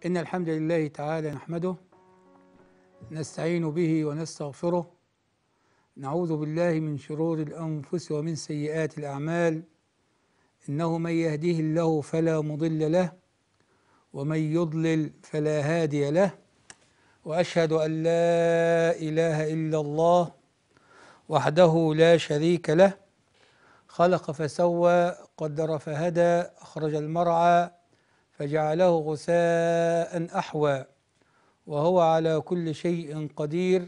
إن الحمد لله تعالى نحمده نستعين به ونستغفره نعوذ بالله من شرور الأنفس ومن سيئات الأعمال إنه من يهديه الله فلا مضل له ومن يضلل فلا هادي له وأشهد أن لا إله إلا الله وحده لا شريك له خلق فسوى قدر فهدى أخرج المرعى فجعله غثاء أحوى وهو على كل شيء قدير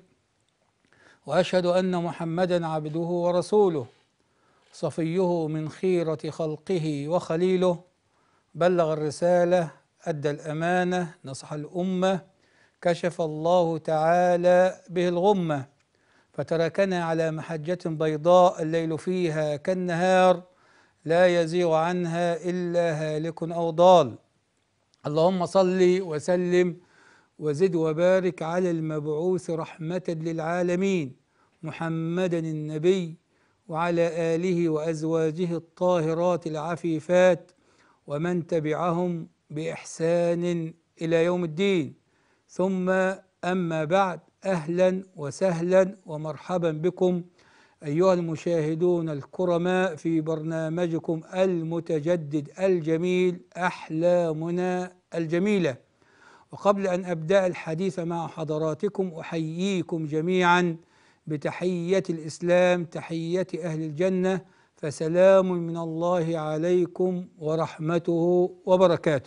وأشهد أن محمدا عبده ورسوله صفيه من خيرة خلقه وخليله بلغ الرسالة أدى الأمانة نصح الأمة كشف الله تعالى به الغمة فتركنا على محجة بيضاء الليل فيها كالنهار لا يزيغ عنها إلا هالك أو ضال اللهم صل وسلم وزد وبارك على المبعوث رحمة للعالمين محمدا النبي وعلى آله وأزواجه الطاهرات العفيفات ومن تبعهم بإحسان إلى يوم الدين ثم أما بعد أهلا وسهلا ومرحبا بكم أيها المشاهدون الكرماء في برنامجكم المتجدد الجميل أحلامنا الجميلة وقبل أن أبدأ الحديث مع حضراتكم أحييكم جميعا بتحية الإسلام تحية أهل الجنة فسلام من الله عليكم ورحمته وبركاته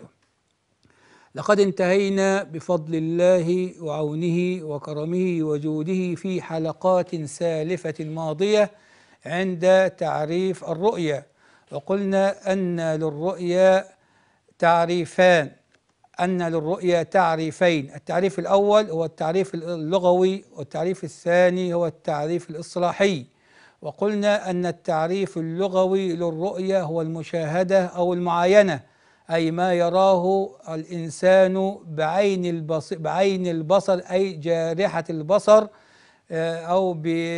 لقد انتهينا بفضل الله وعونه وكرمه وجوده في حلقات سالفة ماضية عند تعريف الرؤيا وقلنا أن للرؤيا تعريفان أن للرؤيا تعريفين التعريف الأول هو التعريف اللغوي والتعريف الثاني هو التعريف الإصلاحي وقلنا أن التعريف اللغوي للرؤيا هو المشاهدة أو المعاينة أي ما يراه الإنسان بعين البصر, بعين البصر أي جارحة البصر أو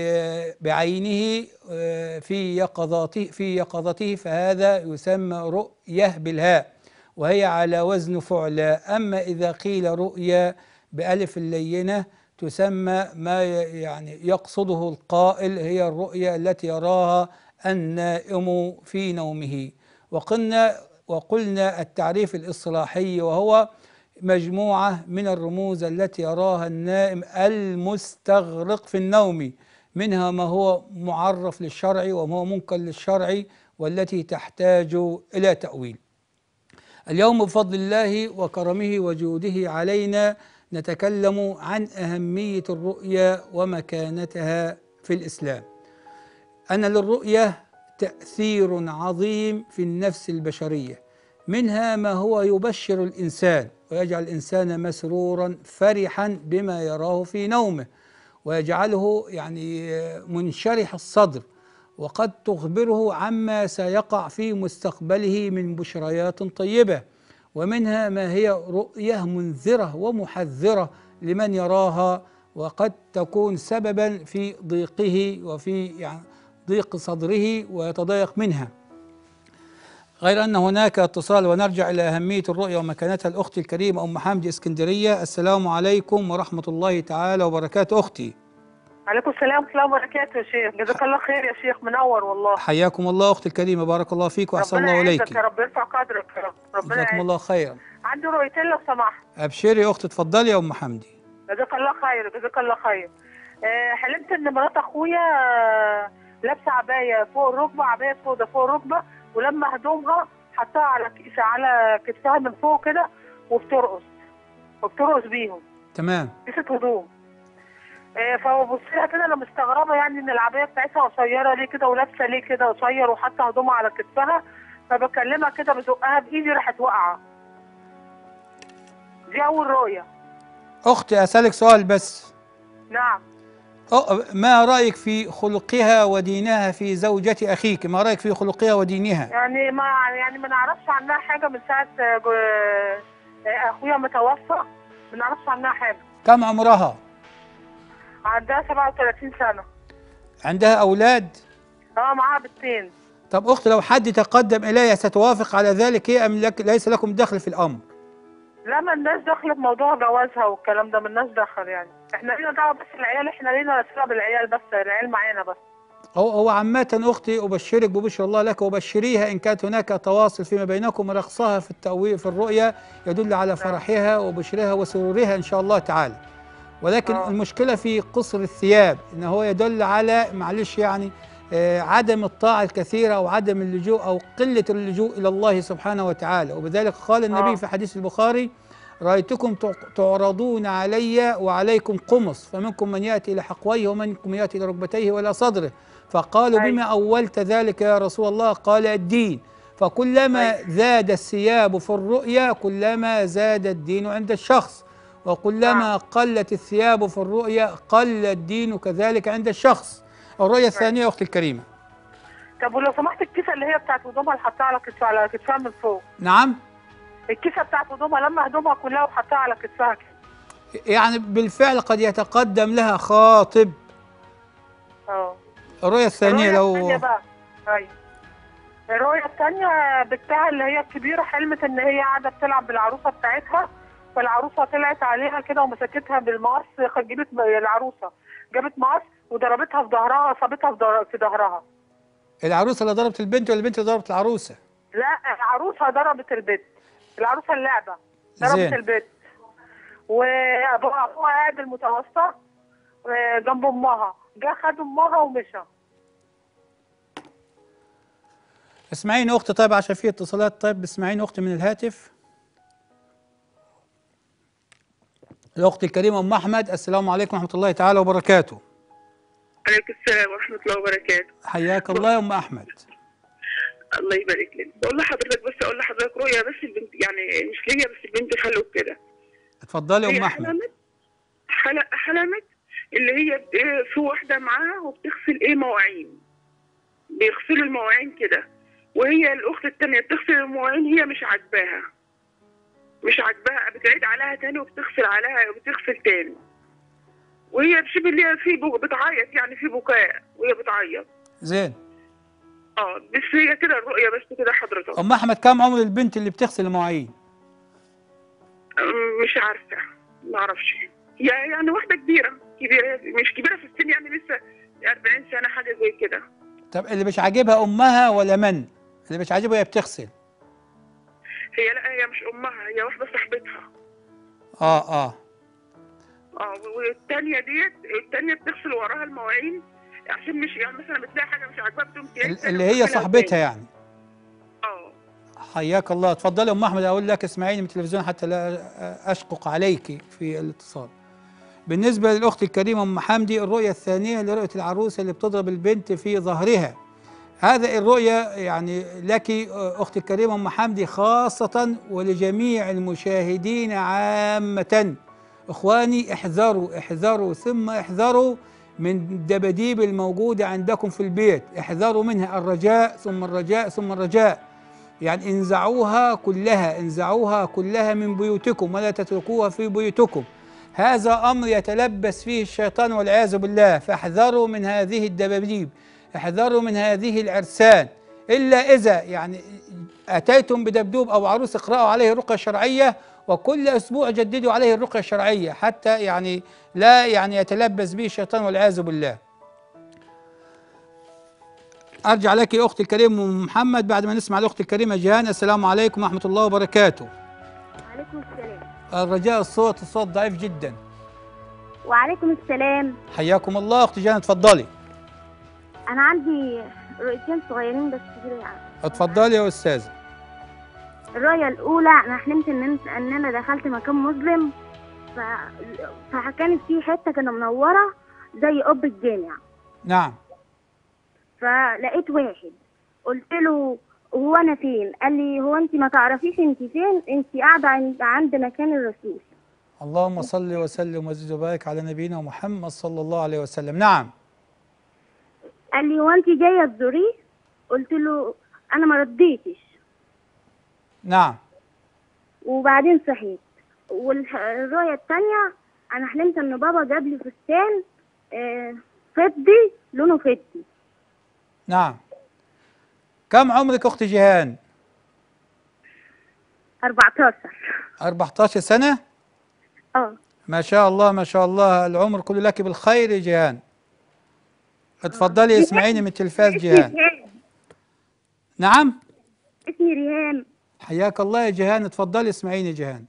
بعينه في يقظته في يقظته فهذا يسمى رؤية بالهاء وهي على وزن فعلى أما إذا قيل رؤيا بألف اللينة تسمى ما يعني يقصده القائل هي الرؤيا التي يراها النائم في نومه وقلنا وقلنا التعريف الإصلاحي وهو مجموعة من الرموز التي يراها النائم المستغرق في النوم منها ما هو معرف للشرع وما هو منكر للشرع والتي تحتاج إلى تأويل اليوم بفضل الله وكرمه وجوده علينا نتكلم عن أهمية الرؤيا ومكانتها في الإسلام أن للرؤية تأثير عظيم في النفس البشرية منها ما هو يبشر الإنسان ويجعل الإنسان مسرورا فرحا بما يراه في نومه ويجعله يعني منشرح الصدر وقد تخبره عما سيقع في مستقبله من بشريات طيبة ومنها ما هي رؤية منذرة ومحذرة لمن يراها وقد تكون سببا في ضيقه وفي يعني ضيق صدره ويتضايق منها غير أن هناك اتصال ونرجع إلى أهمية الرؤية ومكانتها الأخت الكريمة أم حمدي اسكندرية السلام عليكم ورحمة الله تعالى وبركاته أختي عليكم السلام ورحمة الله وبركاته يا شيخ جزاك الله خير يا شيخ منور والله حياكم الله أختي الكريمة بارك الله فيك وأحسن الله إليك يا رب يرفع قدرك يا رب ربنا جزاكم الله خيرا عندي رؤيتين لو سمحت أبشري يا أختي اتفضلي يا أم حمدي جزاك الله خير جزاك الله خير آه حلمت إن مرات أخويا آه لابسه عبايه فوق الركبه عبايه سودا فوق الركبه ولما هدومها حطها على كيس على كتفها من فوق كده وبترقص وبترقص بيهم تمام كيسة هدوم آه فببص لها كده انا مستغربه يعني ان العبايه بتاعتها قصيره ليه كده ولابسه ليه كده قصير وحاطه هدومها على كتفها فبكلمها كده بزقها بايدي راحت واقعه دي اول رؤيه أختي أسألك سؤال بس نعم ما رأيك في خلقها ودينها في زوجة أخيك ما رأيك في خلقها ودينها يعني ما يعني ما نعرفش عنها حاجة من ساعة أخويا متوفى ما نعرفش عنها حاجة كم عمرها عندها 37 سنة عندها أولاد اه معاها بنتين طب أخت لو حد تقدم إليها ستوافق على ذلك هي أم لك ليس لكم دخل في الأمر لا مالناش دخل في موضوع جوازها والكلام ده مالناش دخل يعني احنا لينا دعوه بس العيال احنا لينا صله بالعيال بس العيال معانا بس هو هو عامة أختي أبشرك ببشر الله لك وبشريها إن كانت هناك تواصل فيما بينكم رقصها في التأويل في الرؤيا يدل على فرحها وبشرها وسرورها إن شاء الله تعالى ولكن آه. المشكلة في قصر الثياب إن هو يدل على معلش يعني آه، عدم الطاعة الكثيرة أو عدم اللجوء أو قلة اللجوء إلى الله سبحانه وتعالى وبذلك قال النبي آه. في حديث البخاري رأيتكم تع- تعرضون علي وعليكم قمص فمنكم من يأتي إلى حقويه ومنكم من يأتي إلى ركبتيه وإلى صدره فقالوا أيوة. بما أولت ذلك يا رسول الله قال الدين فكلما أيوة. زاد الثياب في الرؤيا كلما زاد الدين عند الشخص وكلما قلت الثياب في الرؤيا قل الدين كذلك عند الشخص الرؤيا الثانية أختي الكريمة طب ولو سمحت الكيسه اللي هي بتاعت هدومها اللي حطها على كتفها على كتفها من فوق نعم الكيسه بتاعت هدومها لما هدومها كلها وحطها على كتفها كده يعني بالفعل قد يتقدم لها خاطب اه الرؤيا الثانية الرؤية الثانية لو بقى ايوه الرؤية الثانية بتاع اللي هي الكبيرة حلمت إن هي قاعدة بتلعب بالعروسة بتاعتها فالعروسة طلعت عليها كده ومسكتها بالمقص خ- جابت العروسة جابت مقص وضربتها في ظهرها صابتها في ظهر- في ظهرها العروسة اللي ضربت البنت ولا البنت اللي ضربت العروسة لا العروسة ضربت البنت العروسة اللعبة ضربت زين. البنت وابوها أبوها قاعد المتوسط آه، جنب امها جه خد امها ومشى اسمعيني اختي طيب عشان في اتصالات طيب اسمعيني اختي من الهاتف الاخت الكريمه ام احمد السلام عليكم ورحمه الله تعالى وبركاته عليكم السلام ورحمة الله وبركاته حياك الله يا ام احمد الله يبارك لك بقول لحضرتك بس أقول لحضرتك رؤيا بس البنت يعني مش ليا بس البنت خلوه كده اتفضلي يا هي ام احمد حلمت حل- حلمت اللي هي ب- في واحدة معاها وبتغسل إيه مواعين بيغسلوا المواعين كده وهي الأخت التانية بتغسل المواعين هي مش عاجباها مش عاجباها بتعيد عليها تاني وبتغسل عليها وبتغسل تاني وهي بشبه اللي هي في بو- بتعيط يعني في بكاء وهي بتعيط زين اه بس هي كده الرؤية بس كده حضرتك ام احمد كم عمر البنت اللي بتغسل المواعين أم، مش عارفة ما اعرفش هي يعني واحدة كبيرة كبيرة مش كبيرة في السن يعني لسه 40 سنة حاجة زي كده طب اللي مش عاجبها امها ولا من اللي مش عاجبها هي بتغسل هي لا هي مش امها هي واحدة صاحبتها اه اه اه والتانية ديت التانية بتغسل وراها المواعين عشان مش يعني مثلا بتلاقي حاجة مش عاجباها بتقوم تعيد ال- تاني اللي هي وتغسلها صاحبتها تاني. يعني اه حياك الله اتفضلي يا ام احمد اقول لك اسمعيني من التلفزيون حتى لا اشقق عليك في الاتصال بالنسبه للاخت الكريمه ام حمدي الرؤيه الثانيه لرؤيه العروسه اللي بتضرب البنت في ظهرها هذا الرؤيا يعني لك اختي الكريمه ام حمدي خاصه ولجميع المشاهدين عامه اخواني احذروا احذروا ثم احذروا من الدباديب الموجوده عندكم في البيت احذروا منها الرجاء ثم الرجاء ثم الرجاء يعني انزعوها كلها انزعوها كلها من بيوتكم ولا تتركوها في بيوتكم هذا امر يتلبس فيه الشيطان والعياذ بالله فاحذروا من هذه الدبابيب احذروا من هذه العرسان الا اذا يعني اتيتم بدبدوب او عروس اقرأوا عليه رقيه شرعيه وكل اسبوع جددوا عليه الرقيه الشرعيه حتى يعني لا يعني يتلبس به الشيطان والعياذ بالله ارجع لك يا اختي الكريمه ام محمد بعد ما نسمع الاخت الكريمه جيهان السلام عليكم ورحمه الله وبركاته وعليكم السلام الرجاء الصوت الصوت ضعيف جدا وعليكم السلام حياكم الله اختي جيهان اتفضلي انا عندي رؤيتين صغيرين بس كده يعني اتفضلي يا استاذه الرؤية الأولى أنا حلمت إن أنت إن أنا دخلت مكان مظلم ف... فكانت في حتة كده منورة زي قب الجامع نعم فلقيت واحد قلت له هو أنا فين؟ قال لي هو أنت ما تعرفيش أنت فين؟ أنت قاعدة عند- عند مكان الرسول اللهم صل وسلم وزد وبارك على نبينا محمد صلى الله عليه وسلم نعم قال لي هو أنت جاية تزوريه؟ قلت له أنا ما رديتش نعم وبعدين صحيت والرؤية التانية أنا حلمت إن بابا جاب لي فستان آه، فضي لونه فضي نعم كم عمرك اختي جيهان 14 14 سنة اه ما شاء الله ما شاء الله العمر كله لك بالخير يا جيهان اتفضلي اسمعيني من التلفاز جيهان ريهام نعم اسمي ريهام حياك الله يا جيهان اتفضلي اسمعيني يا جيهان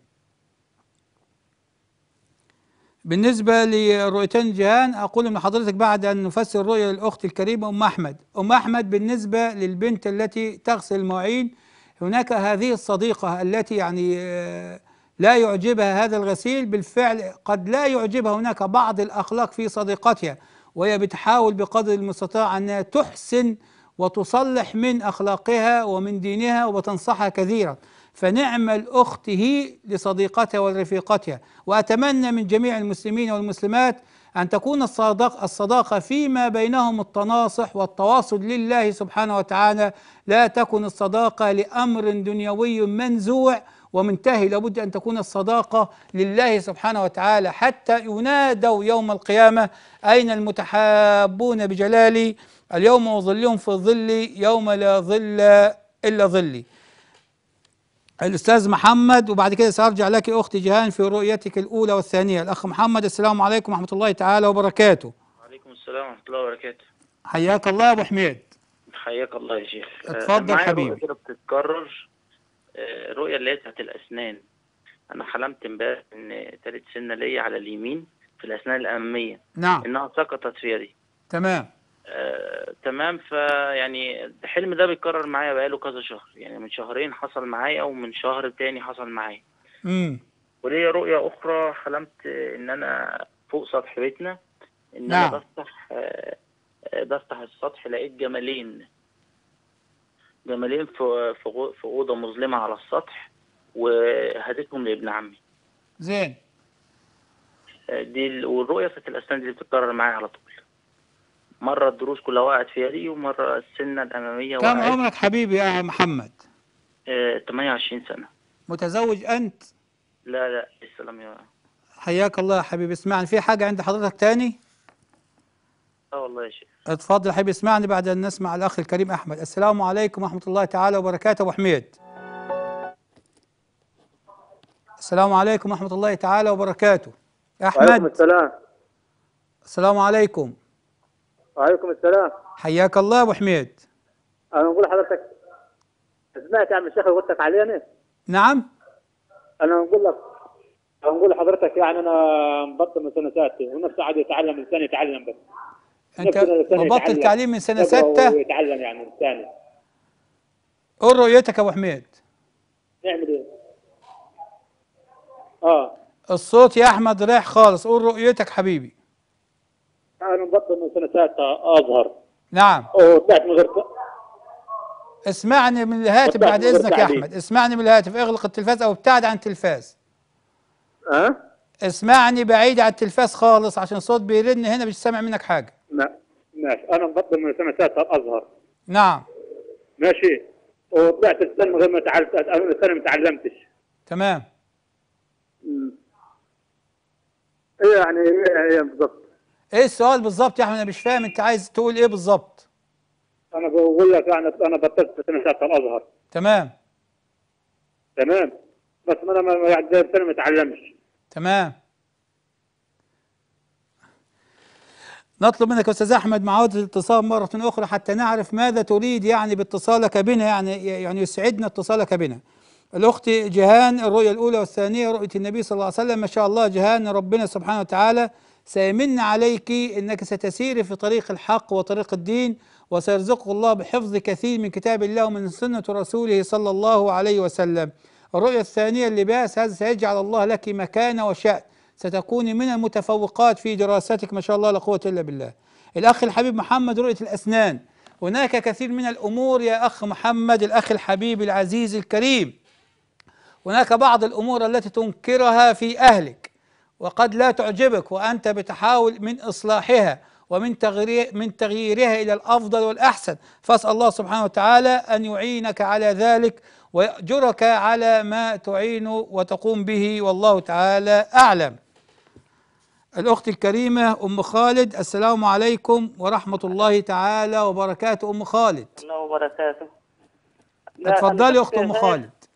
بالنسبة لرؤيتين جيهان أقول من حضرتك بعد أن نفسر الرؤية للأخت الكريمة أم أحمد أم أحمد بالنسبة للبنت التي تغسل المواعين هناك هذه الصديقة التي يعني آه، لا يعجبها هذا الغسيل بالفعل قد لا يعجبها هناك بعض الأخلاق في صديقتها وهي بتحاول بقدر المستطاع أنها تحسن وتصلح من أخلاقها ومن دينها وتنصحها كثيرا فنعم الأخت هي لصديقتها ورفيقتها وأتمنى من جميع المسلمين والمسلمات أن تكون الصداقة, الصداقة فيما بينهم التناصح والتواصل لله سبحانه وتعالى لا تكن الصداقة لأمر دنيوي منزوع ومنتهي لابد أن تكون الصداقة لله سبحانه وتعالى حتى ينادوا يوم القيامة أين المتحابون بجلالي اليوم أظلهم في الظل يوم لا ظل إلا ظلي الأستاذ محمد وبعد كده سأرجع لك أختي جيهان في رؤيتك الأولى والثانية الأخ محمد السلام عليكم ورحمة الله تعالى وبركاته وعليكم السلام ورحمة الله وبركاته حياك الله يا أبو حميد حياك الله يا شيخ آه، اتفضل معايا حبيبي. رؤية كده بتتكرر آه، الرؤية اللي هي بتاعت الأسنان أنا حلمت امبارح إن تالت سنة ليا على اليمين في الأسنان الأمامية نعم إنها سقطت في يدي تمام آه، تمام فيعني الحلم ده بيتكرر معايا بقاله كذا شهر يعني من شهرين حصل معايا ومن شهر تاني حصل معايا امم وليا رؤية أخرى حلمت إن أنا فوق سطح بيتنا إن نعم. أنا بفتح آه، آه، بفتح السطح لقيت جمالين جمالين في في غو- في أوضة مظلمة على السطح وهديتهم لابن عمي زين آه، دي ال- والرؤية بتاعت الأسنان دي اللي بتتكرر معايا على طول مرة الدروس كلها وقعت في يدي ومرة السنة الأمامية كم وقعت عمرك حبيبي يا محمد آه، 28 سنة متزوج أنت لا لا لسه لم ي- حياك الله يا حبيبي اسمعني في حاجة عند حضرتك تاني اه والله يا شيخ اتفضل يا حبيبي اسمعني بعد أن نسمع الأخ الكريم أحمد السلام عليكم ورحمة الله تعالى وبركاته أبو حميد السلام عليكم ورحمة الله تعالى وبركاته وعليكم أحمد السلام السلام عليكم وعليكم السلام حياك الله يا أبو حميد انا نقول لحضرتك سمعت يا عم الشيخ اللي قلت لك عليه انا نعم انا نقول لك انا نقول لحضرتك يعني انا مبطل من سنه سادسه ونفسي عاد يتعلم الانسان يتعلم بس أنت نفسنا الإنسان مبطل يتعلم. تعليم من سنة يقرأ ستة ويتعلم يعني الانسان قول رؤيتك يا أبو حميد نعمل ايه؟ اه الصوت يا أحمد رايح خالص قول رؤيتك حبيبي انا مبطل من سنه سادسه ازهر نعم وطلعت من غير اسمعني من الهاتف وضح بعد من غير إذنك يا تعليق. أحمد اسمعني من الهاتف اغلق التلفاز أو ابتعد عن التلفاز ها؟ اسمعني بعيد عن التلفاز خالص عشان الصوت بيرن هنا مش سامع منك حاجة ما ماشي انا مبطل من سنه سادسه ازهر نعم ماشي وطلعت السنه من غير ما تعلمت انا السنه ما تعلمتش تمام ايه يعني ايه ايه بالضبط ايه السؤال بالظبط يا احمد انا مش فاهم انت عايز تقول ايه بالظبط انا بقول لك يعني انا بطلت في سنه سادسه الازهر تمام تمام بس ما انا ما ما- يعني السنه ما اتعلمش تمام نطلب منك يا استاذ احمد معاودة الاتصال مرة اخرى حتى نعرف ماذا تريد يعني باتصالك بنا يعني يعني يسعدنا اتصالك بنا. الاخت جيهان الرؤيا الاولى والثانية رؤية النبي صلى الله عليه وسلم ما شاء الله جيهان ربنا سبحانه وتعالى سيمن عليك انك ستسيري في طريق الحق وطريق الدين وسيرزقك الله بحفظ كثير من كتاب الله ومن سنة رسوله صلى الله عليه وسلم. الرؤيا الثانية اللباس هذا سيجعل الله لك مكانة وشأن ستكون من المتفوقات في دراستك ما شاء الله لا قوة إلا بالله الأخ الحبيب محمد رؤية الأسنان هناك كثير من الأمور يا أخ محمد الأخ الحبيب العزيز الكريم هناك بعض الأمور التي تنكرها في أهلك وقد لا تعجبك وأنت بتحاول من إصلاحها ومن تغيير من تغييرها إلى الأفضل والأحسن فأسأل الله سبحانه وتعالى أن يعينك على ذلك ويأجرك على ما تعين وتقوم به والله تعالى أعلم الأخت الكريمة أم خالد السلام عليكم ورحمة الله تعالى وبركاته أم خالد الله وبركاته اتفضلي يا أخت أم خالد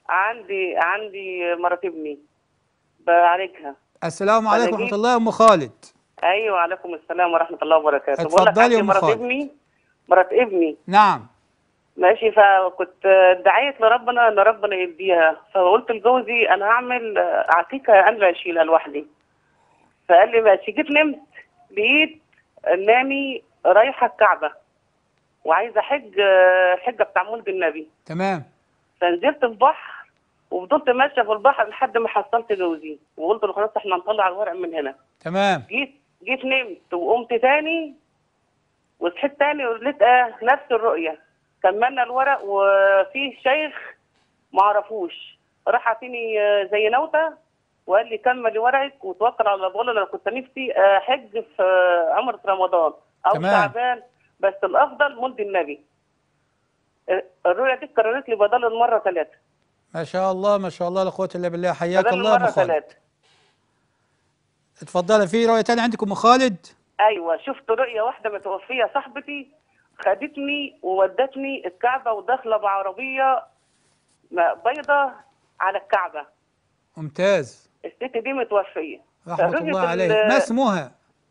عندي عندي مرات ابني بعالجها السلام عليكم أنا ورحمه جيت- الله يا ام خالد ايوه وعليكم السلام ورحمه الله وبركاته بقول لك اتفضلي يا عندي أم مرات خالد. ابني مرات ابني نعم ماشي فكنت دعيت لربنا ان ربنا يديها فقلت لجوزي انا هعمل عقيقه انا اشيلها لوحدي فقال لي ماشي جيت نمت لقيت انني رايحه الكعبه وعايزه حج حجه بتاع مولد النبي تمام فنزلت البحر وفضلت ماشيه في البحر لحد ما حصلت جوزي وقلت له خلاص احنا نطلع الورق من هنا تمام جيت جيت نمت وقمت تاني وصحيت تاني ولقيت اه نفس الرؤيه كملنا الورق وفي شيخ ما عرفوش راح عطيني آه، زي نوته وقال لي كملي ورقك وتوكل على الله بقول له انا كنت نفسي آه، حج في آه، عمره رمضان او تمام. شعبان بس الافضل مولد النبي آه، الرؤيه دي اتكررت لي بدل المره ثلاثه ما شاء الله ما شاء الله لا قوه الا بالله حياك بدل الله يا ام المره خالد ثلاثه اتفضلي في رؤيه تانية عندكم ام خالد ايوه شفت رؤيه واحده متوفيه صاحبتي خدتني وودتني الكعبه وداخله بعربيه م- بيضه على الكعبه ممتاز الست دي متوفيه رحمه فرؤية الله ال- عليه ما اسمها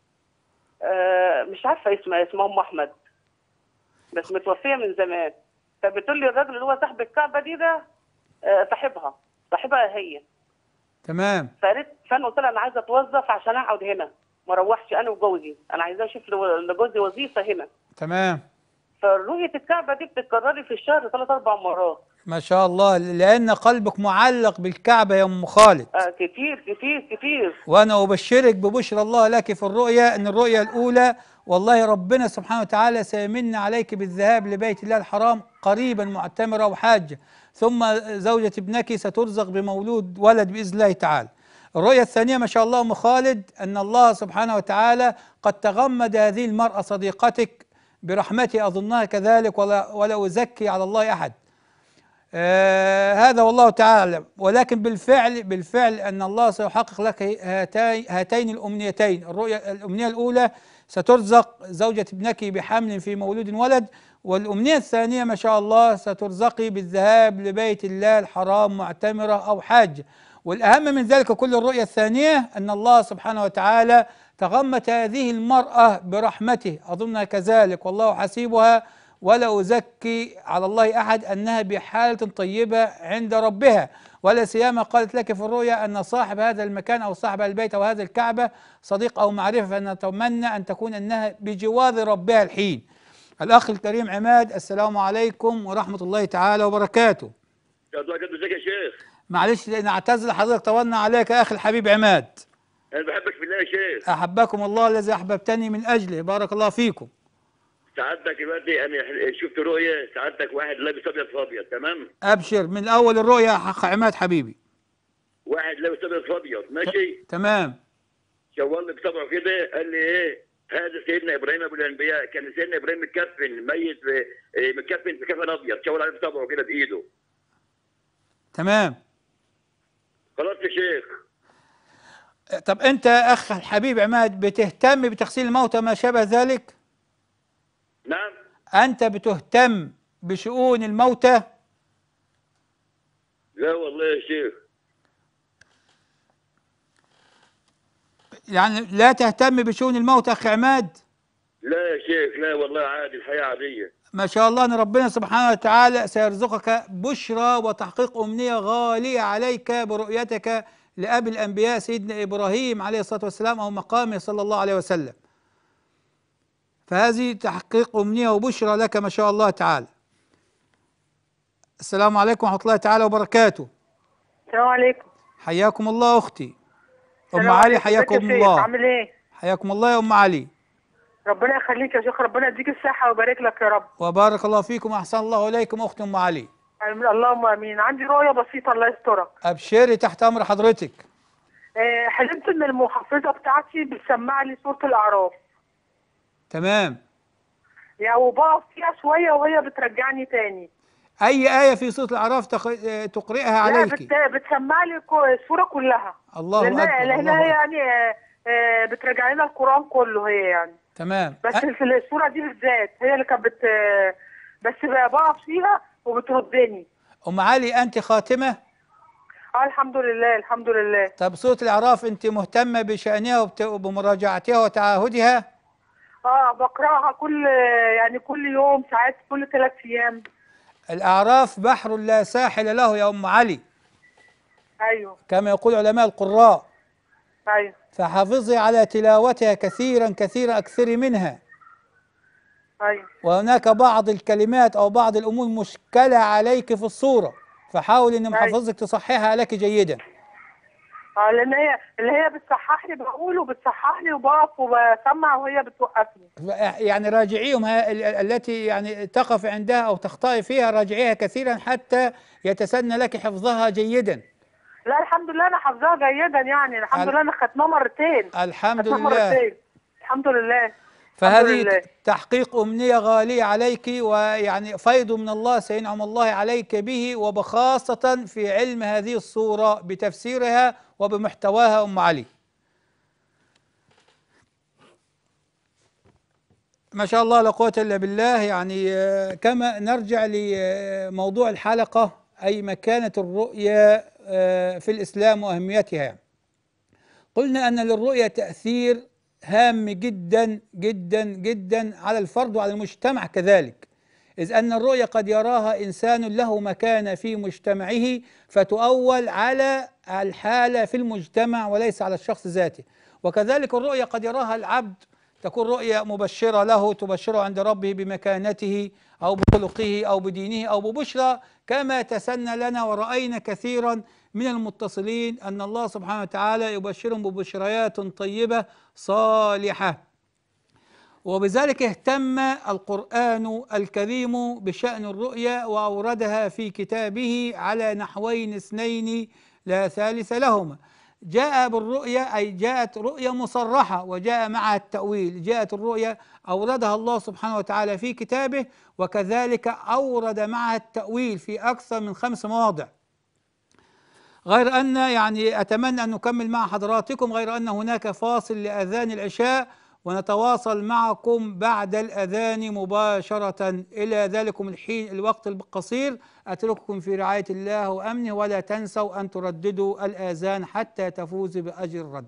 آه مش عارفه اسمها اسمها ام احمد بس متوفيه من زمان فبتقول لي الراجل اللي هو صاحب الكعبه دي ده آه صاحبها صاحبها هي تمام فقالت فانا قلت لها انا عايزه اتوظف عشان اقعد هنا ما اروحش انا وجوزي انا عايزه اشوف لو- لجوزي وظيفه هنا تمام فرؤية الكعبة دي بتتكرر لي في الشهر ثلاث أربع مرات ما شاء الله لان قلبك معلق بالكعبه يا ام خالد آه كتير كتير كتير وانا ابشرك ببشرى الله لك في الرؤيا ان الرؤيا الاولى والله ربنا سبحانه وتعالى سيمن عليك بالذهاب لبيت الله الحرام قريبا معتمره وحاجه ثم زوجة ابنك سترزق بمولود ولد باذن الله تعالى. الرؤيا الثانيه ما شاء الله ام خالد ان الله سبحانه وتعالى قد تغمد هذه المراه صديقتك برحمته اظنها كذلك ولا ولا ازكي على الله احد. آه هذا والله تعالى أعلم. ولكن بالفعل بالفعل ان الله سيحقق لك هاتي هاتين الامنيتين الرؤيا الامنيه الاولى سترزق زوجة ابنك بحمل في مولود ولد والامنيه الثانيه ما شاء الله سترزقي بالذهاب لبيت الله الحرام معتمره او حاجه والاهم من ذلك كل الرؤيا الثانيه ان الله سبحانه وتعالى تغمت هذه المراه برحمته اظنها كذلك والله حسيبها ولا أزكي على الله أحد أنها بحالة طيبة عند ربها ولا سيما قالت لك في الرؤيا أن صاحب هذا المكان أو صاحب البيت أو هذا الكعبة صديق أو معرفة فنتمنى أن تكون أنها بجوار ربها الحين الأخ الكريم عماد السلام عليكم ورحمة الله تعالى وبركاته الله قد ازيك يا شيخ معلش نعتذر حضرتك طولنا عليك يا أخي الحبيب عماد انا بحبك في الله يا شيخ أحبكم الله الذي أحببتني من أجله بارك الله فيكم سعادتك دلوقتي انا شفت رؤيه سعادتك واحد لابس ابيض في ابيض تمام أبشر من أول الرؤيا يا أخ عماد حبيبي واحد لابس ابيض في ابيض ماشي تمام شاور لي بصبعه كده قال لي ايه هذا سيدنا ابراهيم ابو الانبياء كان سيدنا ابراهيم متكفن ميت في إيه، متكفن في كفن ابيض شاور عليه بصبعه كده بايده تمام خلاص يا شيخ طب انت يا اخ الحبيب عماد بتهتم بتغسيل الموتى ما شابه ذلك نعم انت بتهتم بشؤون الموتى لا والله يا شيخ يعني لا تهتم بشؤون الموتى اخ عماد لا يا شيخ لا والله عادي الحياه عاديه ما شاء الله ان ربنا سبحانه وتعالى سيرزقك بشرى وتحقيق امنيه غاليه عليك برؤيتك لابي الانبياء سيدنا ابراهيم عليه الصلاه والسلام او مقامه صلى الله عليه وسلم. فهذه تحقيق امنيه وبشرى لك ما شاء الله تعالى. السلام عليكم ورحمه الله تعالى وبركاته. السلام عليكم حياكم الله اختي. ام السلام علي عليكم. ازيك يا حياكم شيخ؟ الله. عامل ايه؟ حياكم الله يا ام علي. ربنا يخليك يا شيخ ربنا يديك الصحة ويبارك لك يا رب وبارك الله فيكم واحسن الله اليكم اختي ام علي. اللهم امين عندي رؤية بسيطة الله يسترك ابشري تحت امر حضرتك. آه، حلمت ان المحفظة بتاعتي بتسمع لي سورة الاعراف تمام. يعني وبقف فيها شوية وهي بترجعني تاني أي آية في سورة الأعراف تق- آه، تقرئها لا عليك بت... بتسمع لي كو- السورة كلها الله لان أكبر لان الله هي أكبر. يعني آه، آه، بترجع لنا القرآن كله هي يعني تمام بس أ- في السورة دي بالذات هي اللي كانت بت بس بقى بقف فيها وبتردني ام علي انت خاتمه اه الحمد لله الحمد لله طب سوره الاعراف انت مهتمه بشانها وبت- وبمراجعتها وتعاهدها اه بقراها كل يعني كل يوم ساعات كل ثلاث ايام الاعراف بحر لا ساحل له يا ام علي ايوه كما يقول علماء القراء ايوه فحافظي على تلاوتها كثيرا كثيرا اكثري منها ايوه وهناك بعض الكلمات او بعض الامور مشكله عليك في الصوره فحاول ان أيوة. محفظك تصححها لك جيدا اه لان هي اللي هي بتصحح لي بقول وبتصحح لي وبقف وبسمع وهي بتوقفني يعني راجعيهم ها- ال- ال- التي يعني تقف عندها او تخطئي فيها راجعيها كثيرا حتى يتسنى لك حفظها جيدا لا الحمد لله انا حافظاها جيدا يعني الحمد ال- لله انا ختمها مرتين الحمد ختمها لله مرتين الحمد لله فهذه لله. تحقيق أمنية غالية عليك ويعني فيض من الله سينعم الله عليك به وبخاصة في علم هذه الصورة بتفسيرها وبمحتواها أم علي ما شاء الله لا قوة إلا بالله يعني آه، كما نرجع لموضوع الحلقة أي مكانة الرؤية آه، في الإسلام وأهميتها يعني. قلنا أن للرؤية تأثير هام جدا جدا جدا على الفرد وعلى المجتمع كذلك إذ أن الرؤية قد يراها إنسان له مكانة في مجتمعه فتؤول على الحالة في المجتمع وليس على الشخص ذاته وكذلك الرؤية قد يراها العبد تكون رؤية مبشرة له تبشره عند ربه بمكانته أو بخلقه أو بدينه أو ببشرى كما تسنى لنا ورأينا كثيرا من المتصلين أن الله سبحانه وتعالى يبشرهم ببشريات طيبة صالحة وبذلك اهتم القرآن الكريم بشأن الرؤيا وأوردها في كتابه على نحوين اثنين لا ثالث لهما جاء بالرؤيا أي جاءت رؤيا مصرحة وجاء معها التأويل جاءت الرؤيا أوردها الله سبحانه وتعالى في كتابه وكذلك أورد معها التأويل في أكثر من خمس مواضع غير أن يعني أتمنى أن نكمل مع حضراتكم غير أن هناك فاصل لأذان العشاء ونتواصل معكم بعد الأذان مباشرة إلى ذلكم الحين الوقت القصير أترككم في رعاية الله وأمنه ولا تنسوا أن ترددوا الآذان حتى تفوزوا بأجر الرد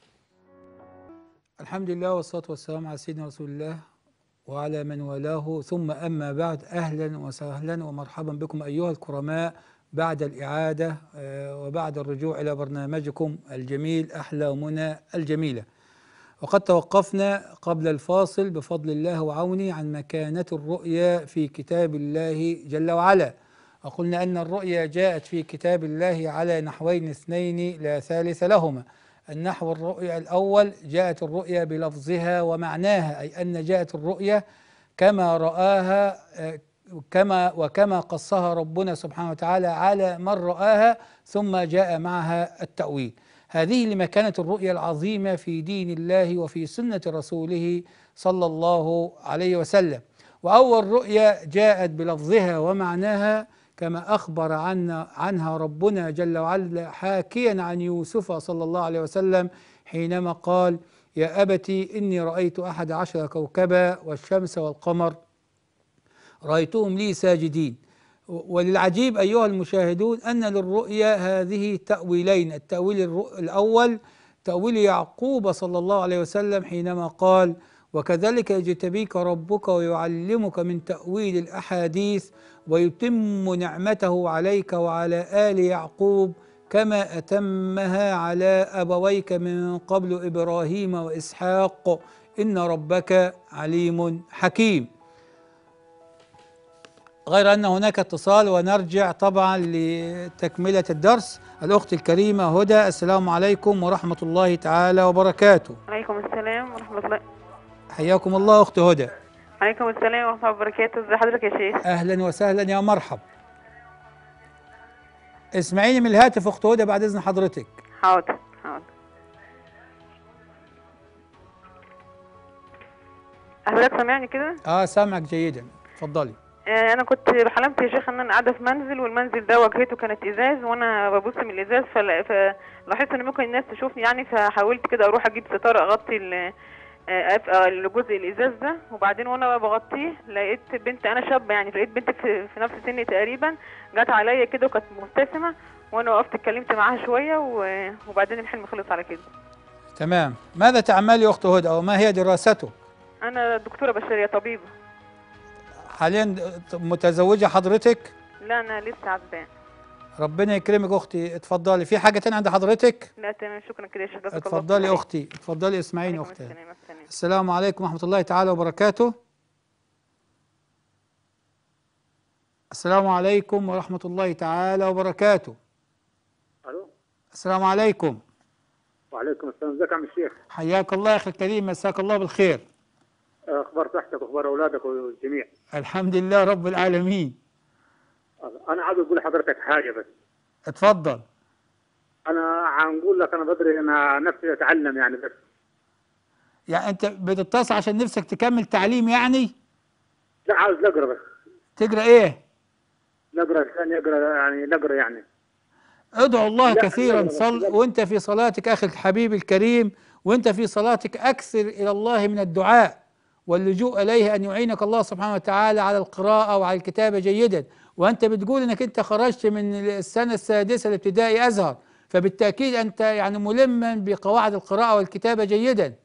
الحمد لله والصلاة والسلام على سيدنا رسول الله وعلى من والاه ثم أما بعد أهلا وسهلا ومرحبا بكم أيها الكرماء بعد الإعادة آه، وبعد الرجوع إلى برنامجكم الجميل أحلامنا الجميلة وقد توقفنا قبل الفاصل بفضل الله وعونه عن مكانة الرؤيا في كتاب الله جل وعلا وقلنا أن الرؤيا جاءت في كتاب الله على نحوين اثنين لا ثالث لهما النحو الرؤيا الأول جاءت الرؤيا بلفظها ومعناها أي أن جاءت الرؤيا كما رآها آه، كما وكما قصها ربنا سبحانه وتعالى على من رآها ثم جاء معها التأويل هذه لمكانة الرؤيا العظيمة في دين الله وفي سنة رسوله صلى الله عليه وسلم وأول رؤيا جاءت بلفظها ومعناها كما أخبر عنا عنها ربنا جل وعلا حاكيا عن يوسف صلى الله عليه وسلم حينما قال يا أبتي إني رأيت أحد عشر كوكبا والشمس والقمر رأيتهم لي ساجدين وللعجيب أيها المشاهدون أن للرؤيا هذه تأويلين التأويل الرؤ- الأول تأويل يعقوب صلى الله عليه وسلم حينما قال وكذلك يجتبيك ربك ويعلمك من تأويل الأحاديث ويتم نعمته عليك وعلى آل يعقوب كما أتمها على أبويك من قبل إبراهيم وإسحاق إن ربك عليم حكيم غير أن هناك اتصال ونرجع طبعا لتكملة الدرس الأخت الكريمة هدى السلام عليكم ورحمة الله تعالى وبركاته عليكم السلام ورحمة الله حياكم الله أخت هدى عليكم السلام ورحمة الله وبركاته ازي حضرتك يا شيخ أهلا وسهلا يا مرحب اسمعيني من الهاتف أخت هدى بعد إذن حضرتك حاضر حاضر حضرتك سامعني كده آه سامعك جيدا اتفضلي آه، انا كنت حلمت يا شيخ ان انا قاعده في منزل والمنزل ده واجهته كانت ازاز وانا ببص من الازاز فلا- فلاحظت ان ممكن الناس تشوفني يعني فحاولت كده اروح اجيب ستاره اغطي ال- آه، أف- آه، الجزء الازاز ده وبعدين وانا بقى بغطيه لقيت بنت انا شابه يعني لقيت بنت في, في نفس سني تقريبا جت عليا كده وكانت مبتسمه وانا وقفت اتكلمت معاها شويه و- وبعدين الحلم خلص على كده تمام ماذا تعملي أخت هدى أو ما هي دراسته انا دكتوره بشريه طبيبه حاليا متزوجة حضرتك لا انا لسه عزبان ربنا يكرمك أختي اتفضلي في حاجة تانية عند حضرتك لا تمام شكرا كده يا شيخ جزاك الله اتفضلي خير. أختي اتفضلي اسمعيني عليكم أختي السلام السلام السلام عليكم ورحمة الله تعالى وبركاته السلام عليكم ورحمة الله تعالى وبركاته الو السلام عليكم وعليكم السلام ازيك يا عم الشيخ حياك الله يا أخي الكريم مساك الله بالخير اخبار صحتك واخبار اولادك والجميع الحمد لله رب العالمين انا عاوز اقول لحضرتك حاجه بس اتفضل انا هنقول لك انا بدري انا نفسي اتعلم يعني بس يعني أنت بتتصل عشان نفسك تكمل تعليم يعني لا عاوز نقرا بس تقرأ إيه نقرا عشان يقرا يعني نقرا يعني ادعو الله لا، كثيرا لا، لا، صل لا. وانت في صلاتك اخي الحبيب الكريم وانت في صلاتك اكثر الى الله من الدعاء واللجوء اليه ان يعينك الله سبحانه وتعالى على القراءه وعلى الكتابه جيدا وانت بتقول انك انت خرجت من السنه السادسه الابتدائي ازهر فبالتاكيد انت يعني ملما بقواعد القراءه والكتابه جيدا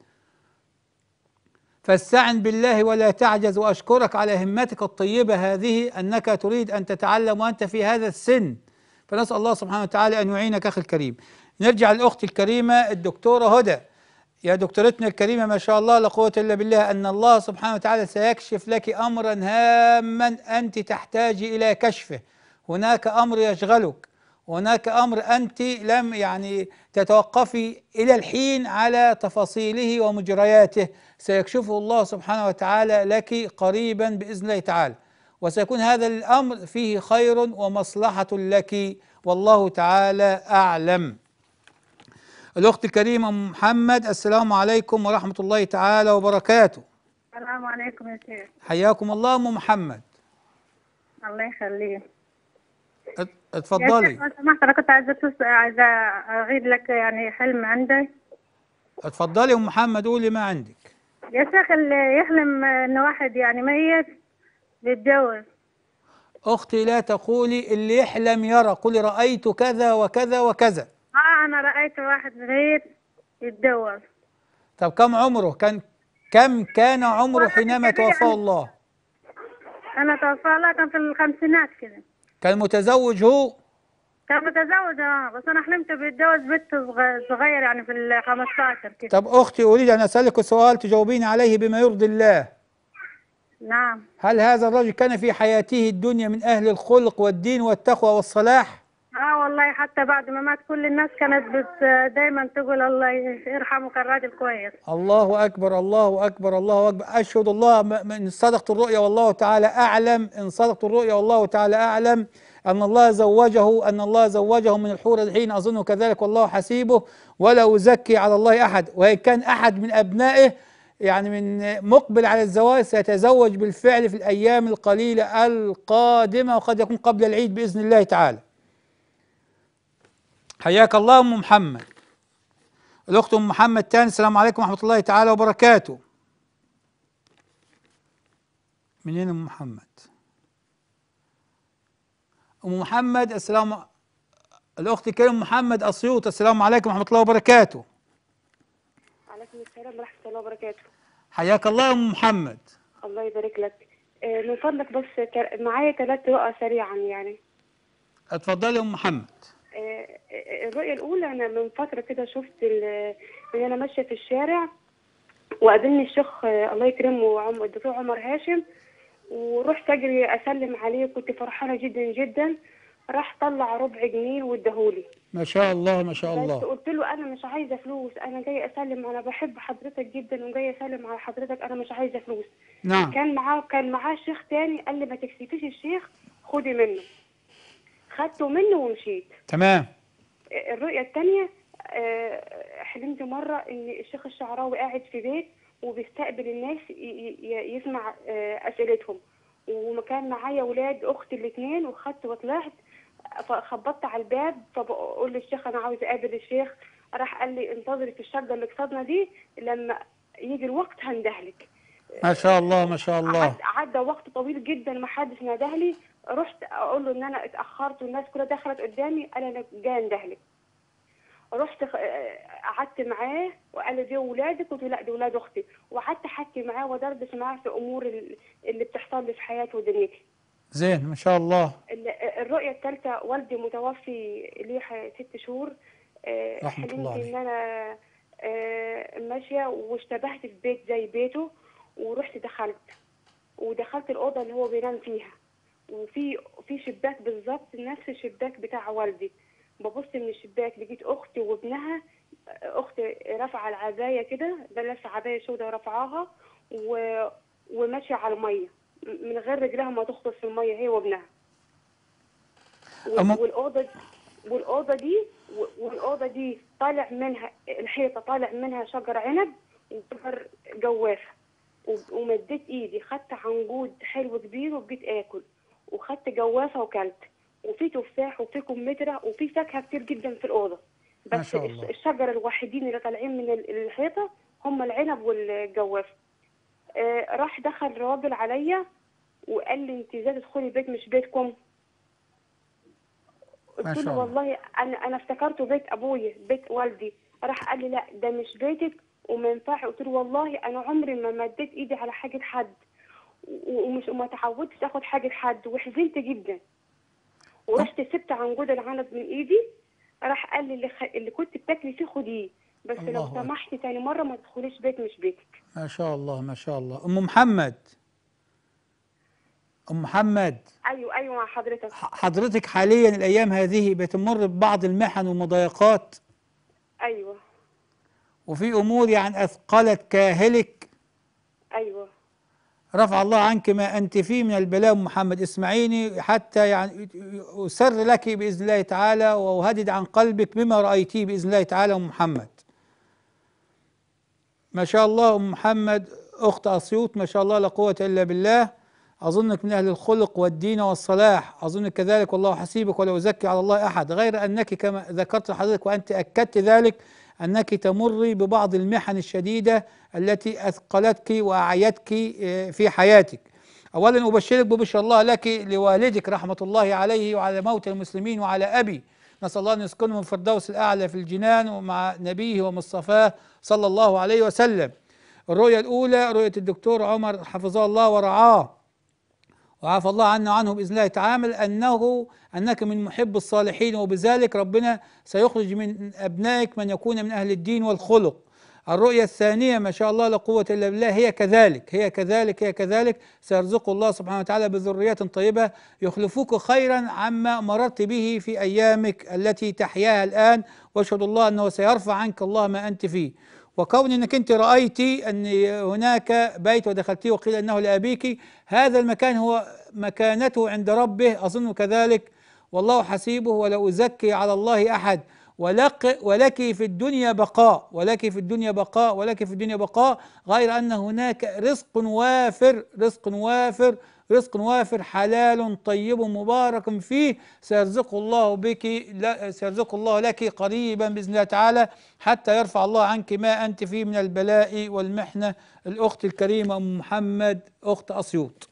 فاستعن بالله ولا تعجز واشكرك على همتك الطيبه هذه انك تريد ان تتعلم وانت في هذا السن فنسال الله سبحانه وتعالى ان يعينك اخي الكريم. نرجع للاخت الكريمه الدكتوره هدى. يا دكتورتنا الكريمه ما شاء الله لا قوه الا بالله ان الله سبحانه وتعالى سيكشف لك امرا هاما انت تحتاجي الى كشفه. هناك امر يشغلك هناك امر انت لم يعني تتوقفي الى الحين على تفاصيله ومجرياته سيكشفه الله سبحانه وتعالى لك قريبا باذن الله تعالى وسيكون هذا الامر فيه خير ومصلحه لك والله تعالى اعلم. الاخت الكريمه ام محمد السلام عليكم ورحمه الله تعالى وبركاته. السلام عليكم يا شيخ حياكم الله ام محمد. الله يخليك ات- يا اتفضلي شيخ لو سمحت انا كنت عايزه تس- عايزه اعيد لك يعني حلم عندي اتفضلي ام محمد قولي ما عندك. يا شيخ اللي يحلم ان واحد يعني ميت بيتجوز اختي لا تقولي اللي يحلم يرى قولي رايت كذا وكذا وكذا. اه انا رايت واحد ميت يتجوز طب كم عمره؟ كان كم كان عمره حينما توفاه الله؟ انا توفى الله كان في الخمسينات كده كان متزوج هو؟ كان متزوج اه بس انا حلمت بيتجوز بنت صغ- صغير يعني في ال 15 كده طب اختي اريد ان اسالك سؤال تجاوبين عليه بما يرضي الله. نعم هل هذا الرجل كان في حياته الدنيا من اهل الخلق والدين والتقوى والصلاح؟ اه والله حتى بعد ما مات كل الناس كانت بت دايما تقول الله يرحمه كان راجل كويس الله اكبر الله اكبر الله اكبر اشهد الله م- م- ان صدقت الرؤيا والله تعالى اعلم ان صدقت الرؤيا والله تعالى اعلم ان الله زوجه ان الله زوجه من الحور الحين اظن كذلك والله حسيبه ولا ازكي على الله احد وان كان احد من ابنائه يعني من مقبل على الزواج سيتزوج بالفعل في الايام القليله القادمه وقد يكون قبل العيد باذن الله تعالى. حياك الله ام محمد. الاخت ام محمد تاني السلام عليكم ورحمه الله تعالى وبركاته. منين ام محمد؟ ام محمد السلام الاخت الكريمه محمد اسيوط السلام عليكم ورحمه الله وبركاته. عليكم السلام ورحمة الله وبركاته حياك الله يا ام محمد. الله يبارك لك آه، من فضلك بس ت- معايا ثلاث رؤى سريعا يعني اتفضلي يا ام محمد. آه، آه، الرؤية الأولى أنا من فترة كده شفت ال- إن أنا ماشية في الشارع وقابلني الشيخ آه، الله يكرمه عم- الدكتور عمر هاشم ورحت أجري أسلم عليه كنت فرحانة جدا جدا راح طلع ربع جنيه واداهولي ما شاء الله ما شاء بس الله. قلت له انا مش عايزه فلوس انا جايه اسلم انا بحب حضرتك جدا وجايه اسلم على حضرتك انا مش عايزه فلوس نعم. كان معاه كان معاه شيخ تاني قال لي ما تكسفيش الشيخ خدي منه خدته منه ومشيت تمام. الرؤيه التانية آه، حلمت مره ان الشيخ الشعراوي قاعد في بيت وبيستقبل الناس ي- ي- يسمع آه، اسئلتهم وكان معايا ولاد اختي الاثنين وخدت وطلعت فخبطت على الباب فبقول للشيخ انا عاوز اقابل الشيخ راح قال لي انتظري في الشقه اللي قصادنا دي لما يجي الوقت هندهلك ما شاء الله ما شاء الله عد- عدى وقت طويل جدا ما حدش نادهلي رحت اقول له ان انا اتاخرت والناس كلها دخلت قدامي قال انا جاي اندهلك رحت خ- آه، قعدت معاه وقال لي دي ولادك قلت له لا دي ولاد اختي وقعدت احكي معاه ودردش معاه في امور ال- اللي بتحصل لي في حياتي ودنيتي زين ما شاء الله ال- الرؤية الثالثة والدي متوفي ليه ح- ست شهور آه، رحمة الله حلمت عليه. إن أنا آه، ماشية واشتبهت في بيت زي بيته ورحت دخلت ودخلت الأوضة اللي هو بينام فيها وفي في شباك بالظبط نفس الشباك بتاع والدي ببص من الشباك لقيت أختي وابنها أختي رافعة العباية كده ده لابسة عباية سوداء ورافعاها و... وماشية على المية م- من غير رجلها ما تغطس في المية هي وابنها أم- والاوضه والاوضه دي والاوضه دي طالع منها الحيطه طالع منها شجر عنب وشجر جوافه و- ومديت ايدي خدت عنقود حلو كبير وبقيت اكل وخدت جوافه وكلت وفي تفاح وفي كمثرى وفي فاكهه كتير جدا في الاوضه ما بس شاء الش- الله. الشجر الوحيدين اللي طالعين من ال- الحيطه هم العنب والجوافه آه راح دخل راجل عليا وقال لي انت ازاي تدخلي بيت مش بيتكم ما قلت شاء له الله. والله انا انا افتكرته بيت ابويا بيت والدي راح قال لي لا ده مش بيتك وما ينفعش قلت له والله انا عمري ما مديت ايدي على حاجه حد و- ومش وما تعودتش اخد حاجه حد وحزنت جدا ورحت سبت عنقود العنب من ايدي راح قال لي اللي, خ... اللي كنت بتاكلي فيه خديه بس الله لو أكبر. سمحتي تاني مره ما تدخليش بيت مش بيتك ما شاء الله ما شاء الله ام محمد ام محمد ايوه ايوه مع حضرتك حضرتك حاليا الايام هذه بتمر ببعض المحن والمضايقات ايوه وفي امور يعني اثقلت كاهلك ايوه رفع الله عنك ما انت فيه من البلاء أم محمد اسمعيني حتى يعني اسر لك باذن الله تعالى واهدد عن قلبك بما رايتيه باذن الله تعالى ام محمد ما شاء الله ام محمد اخت اسيوط ما شاء الله لا قوه الا بالله اظنك من اهل الخلق والدين والصلاح اظنك كذلك والله حسيبك ولا ازكي على الله احد غير انك كما ذكرت لحضرتك وانت اكدت ذلك انك تمري ببعض المحن الشديده التي اثقلتك واعيتك آه، في حياتك اولا ابشرك ببشر الله لك لوالدك رحمه الله عليه وعلى موتى المسلمين وعلى ابي نسال الله ان يسكنهم الفردوس الاعلى في الجنان ومع نبيه ومصطفاه صلى الله عليه وسلم الرؤيه الاولى رؤيه الدكتور عمر حفظه الله ورعاه وعافى الله عنا وعنه باذن الله تعالى انه انك من محب الصالحين وبذلك ربنا سيخرج من ابنائك من يكون من اهل الدين والخلق. الرؤيا الثانيه ما شاء الله لا قوه الا بالله هي كذلك هي كذلك هي كذلك سيرزق الله سبحانه وتعالى بذريه طيبه يخلفوك خيرا عما مررت به في ايامك التي تحياها الان واشهد الله انه سيرفع عنك الله ما انت فيه. وكون انك انت رايتي ان هناك بيت ودخلتيه وقيل انه لابيك هذا المكان هو مكانته عند ربه اظن كذلك والله حسيبه ولا ازكي على الله احد ولك ولك في الدنيا بقاء ولك في الدنيا بقاء ولك في الدنيا بقاء غير ان هناك رزق وافر رزق وافر رزق وافر حلال طيب مبارك فيه سيرزق الله بك لا سيرزق الله لك قريبا باذن الله تعالى حتى يرفع الله عنك ما انت فيه من البلاء والمحنه الاخت الكريمه ام محمد اخت اسيوط.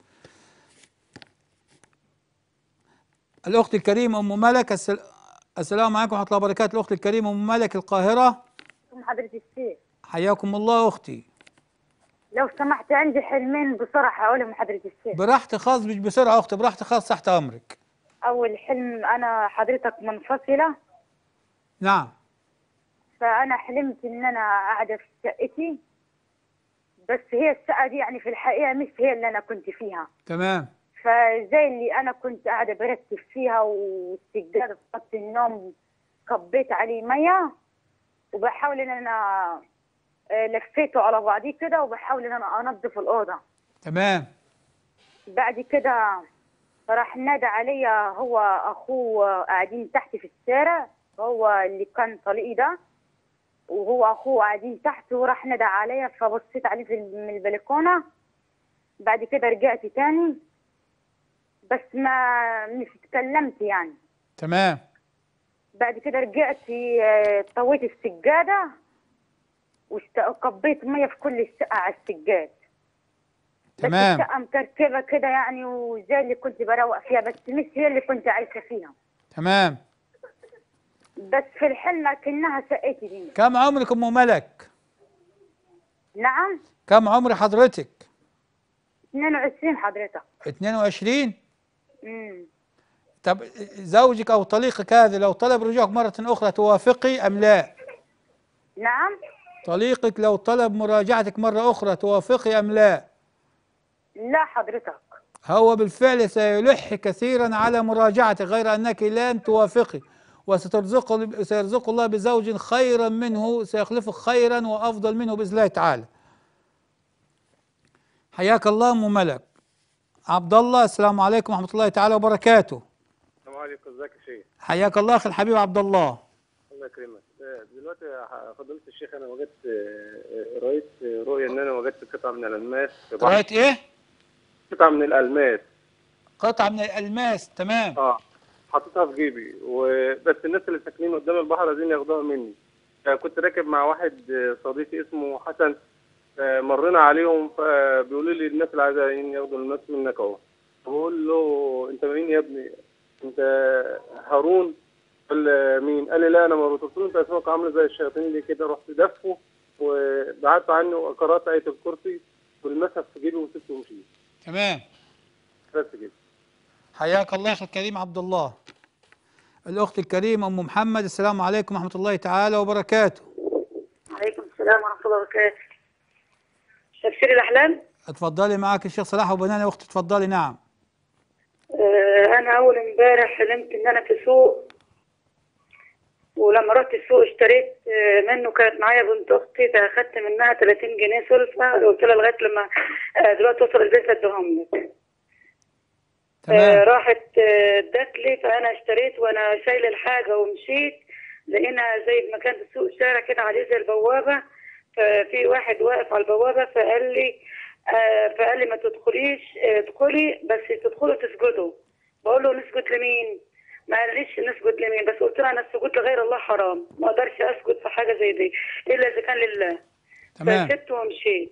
الاخت الكريمه ام ملك السل... السلام عليكم ورحمه الله وبركاته الاخت الكريمه ام ملك القاهره ام حضرة الشيخ حياكم الله اختي لو سمحت عندي حلمين بصراحة أقولهم حضرة الشيخ براحتي خالص مش بسرعه اختي براحتي خالص تحت امرك أول حلم أنا حضرتك منفصلة نعم فأنا حلمت إن أنا قاعدة في شقتي بس هي الشقة دي يعني في الحقيقة مش هي اللي أنا كنت فيها تمام فزي اللي أنا كنت قاعدة برتب فيها والسجادة في خط النوم كبيت عليه مية وبحاول إن أنا آه، لفيته على بعضيه كده وبحاول إن أنا أنظف الأوضة تمام بعد كده راح نادى عليا هو اخوه قاعدين تحت في الشارع هو اللي كان طليقي ده وهو اخوه قاعدين تحت وراح نادى عليا فبصيت عليه في ال- من البلكونه بعد كده رجعت تاني بس ما مش اتكلمت يعني تمام بعد كده رجعت آه، طويت السجاده وكبيت ميه في كل الشقه على السجاد تمام بس الشقه مكركبه كده يعني وزي اللي كنت بروق فيها بس مش هي اللي كنت عايشه فيها تمام بس في الحلم كأنها شقتي دي كم عمرك ام ملك نعم كم عمر حضرتك 22 حضرتك 22 امم طب زوجك او طليقك هذا لو طلب رجوعك مرة اخرى توافقي ام لا نعم طليقك لو طلب مراجعتك مرة اخرى توافقي ام لا لا حضرتك هو بالفعل سيلح كثيرا على مراجعتك غير انك لن توافقي وسترزق سيرزق الله بزوج خيرا منه سيخلفك خيرا وافضل منه باذن الله تعالى. حياك الله ام ملك. عبد الله السلام عليكم ورحمه الله تعالى وبركاته. السلام عليكم ازيك يا شيخ حياك الله اخي الحبيب عبد الله. الله يكرمك آه، دلوقتي يا فضيلة الشيخ انا وجدت آه، آه، رأيت آه، رؤية ان انا وجدت قطعة من الالماس في بحر. رايت ايه؟ قطعة من الالماس قطعه من الالماس تمام. اه حطيتها في جيبي وبس الناس اللي ساكنين قدام البحر عايزين ياخدوها مني آه، كنت راكب مع واحد آه، صديقي اسمه حسن آه، مرينا عليهم فبيقولوا لي الناس اللي عايزين ياخدوا الماس منك اهو بقول له انت مين يا ابني انت هارون ولا مين قال لي لا انا مربوط قلت له انت اسمك عامل زي الشياطين اللي كده رحت دفه وبعدت عنه وقرات ايه الكرسي والمسح في جيبي وسبته ومشيت تمام. بس كده حياك الله اخي الكريم عبد الله. الاخت الكريمه ام محمد السلام عليكم ورحمه الله تعالى وبركاته. عليكم السلام ورحمة الله وبركاته تفسير الأحلام اتفضلي معك الشيخ صلاح وبناني اختي اتفضلي نعم. آه، أنا أول امبارح حلمت إن أنا في سوق ولما رحت السوق اشتريت آه، منه كانت معايا بنت أختي فأخدت منها 30 جنيه سلفة قلت لها لغاية لما آه، دلوقتي وصل البيت أديهم لك آه، تمام. راحت آه، ادت لي فأنا اشتريت وأنا شايلة الحاجة ومشيت لقينا زي مكان في السوق شارع كده عليه زي البوابة ففي واحد واقف على البوابة فقال لي آه، فقال لي ما تدخليش آه، ادخلي بس تدخلوا تسجدوا بقول له نسجد لمين؟ ما قاليش نسجد لمين بس قلت له انا السجود لغير الله حرام ما اقدرش اسجد في حاجه زي دي الا اذا كان لله تمام. فسبت ومشيت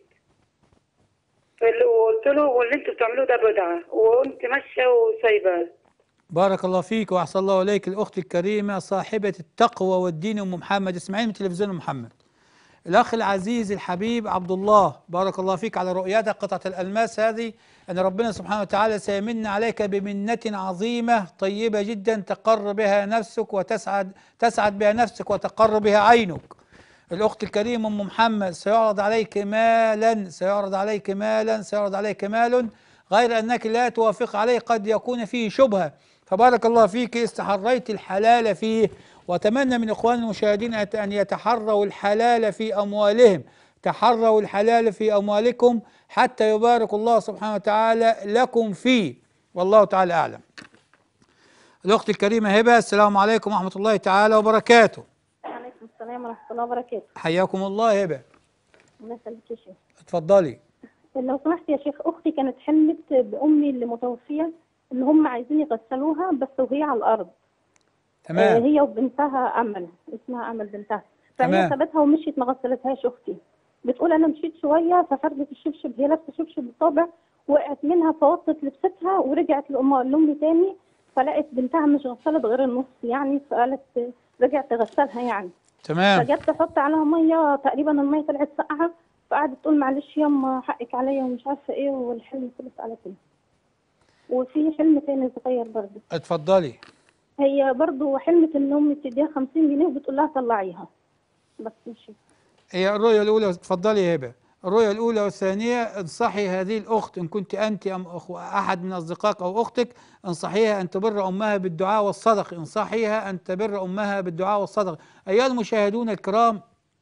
فال- وقلت له واللي انتوا بتعملوه ده بدعه وقمت ماشيه وسايباه بارك الله فيك واحسن الله اليك الاخت الكريمه صاحبه التقوى والدين ام محمد اسمعين من تلفزيون أم محمد الاخ العزيز الحبيب عبد الله بارك الله فيك على رؤيتك قطعه الالماس هذه ان ربنا سبحانه وتعالى سيمن عليك بمنه عظيمه طيبه جدا تقر بها نفسك وتسعد تسعد بها نفسك وتقر بها عينك الأخت الكريمة أم محمد سيعرض عليك مالا سيعرض عليك مالا سيعرض عليك مال غير أنك لا توافق عليه قد يكون فيه شبهة فبارك الله فيك استحريت الحلال فيه وأتمنى من إخوان المشاهدين أن يتحروا الحلال في أموالهم تحروا الحلال في أموالكم حتى يبارك الله سبحانه وتعالى لكم فيه والله تعالى أعلم الأخت الكريمة هبة السلام عليكم ورحمة الله تعالى وبركاته وعليكم السلام ورحمة الله وبركاته حياكم الله هبة الله يسلمك يا شيخ اتفضلي لو سمحت يا شيخ أختي كانت حلمت بأمي اللي متوفية إن هم عايزين يغسلوها بس وهي على الأرض تمام. آه، هي وبنتها أمل اسمها أمل بنتها فهي تمام. سابتها ومشيت ما غسلتهاش أختي بتقول أنا مشيت شوية ففردت الشبشب هي لابسة شبشب بالطبع وقعت منها فوطت لبستها ورجعت لأمها لأمي تاني فلقت بنتها مش غسلت غير النص يعني فقالت رجعت تغسلها يعني تمام فجت تحط عليها ميه تقريبا الميه طلعت ساقعه فقعدت تقول معلش يما حقك عليا ومش عارفه ايه والحلم خلص على كده وفي حلم تاني صغير برضه اتفضلي هي برضه حلمت ان امي بتديها 50 جنيه وبتقول لها طلعيها بس ماشي هي الرؤية الأولى اتفضلي يا هبة الرؤية الأولى والثانية انصحي هذه الأخت إن كنت أنت أم أخو أحد من أصدقائك أو أختك انصحيها أن تبر أمها بالدعاء والصدق انصحيها أن تبر أمها بالدعاء والصدق أيها المشاهدون الكرام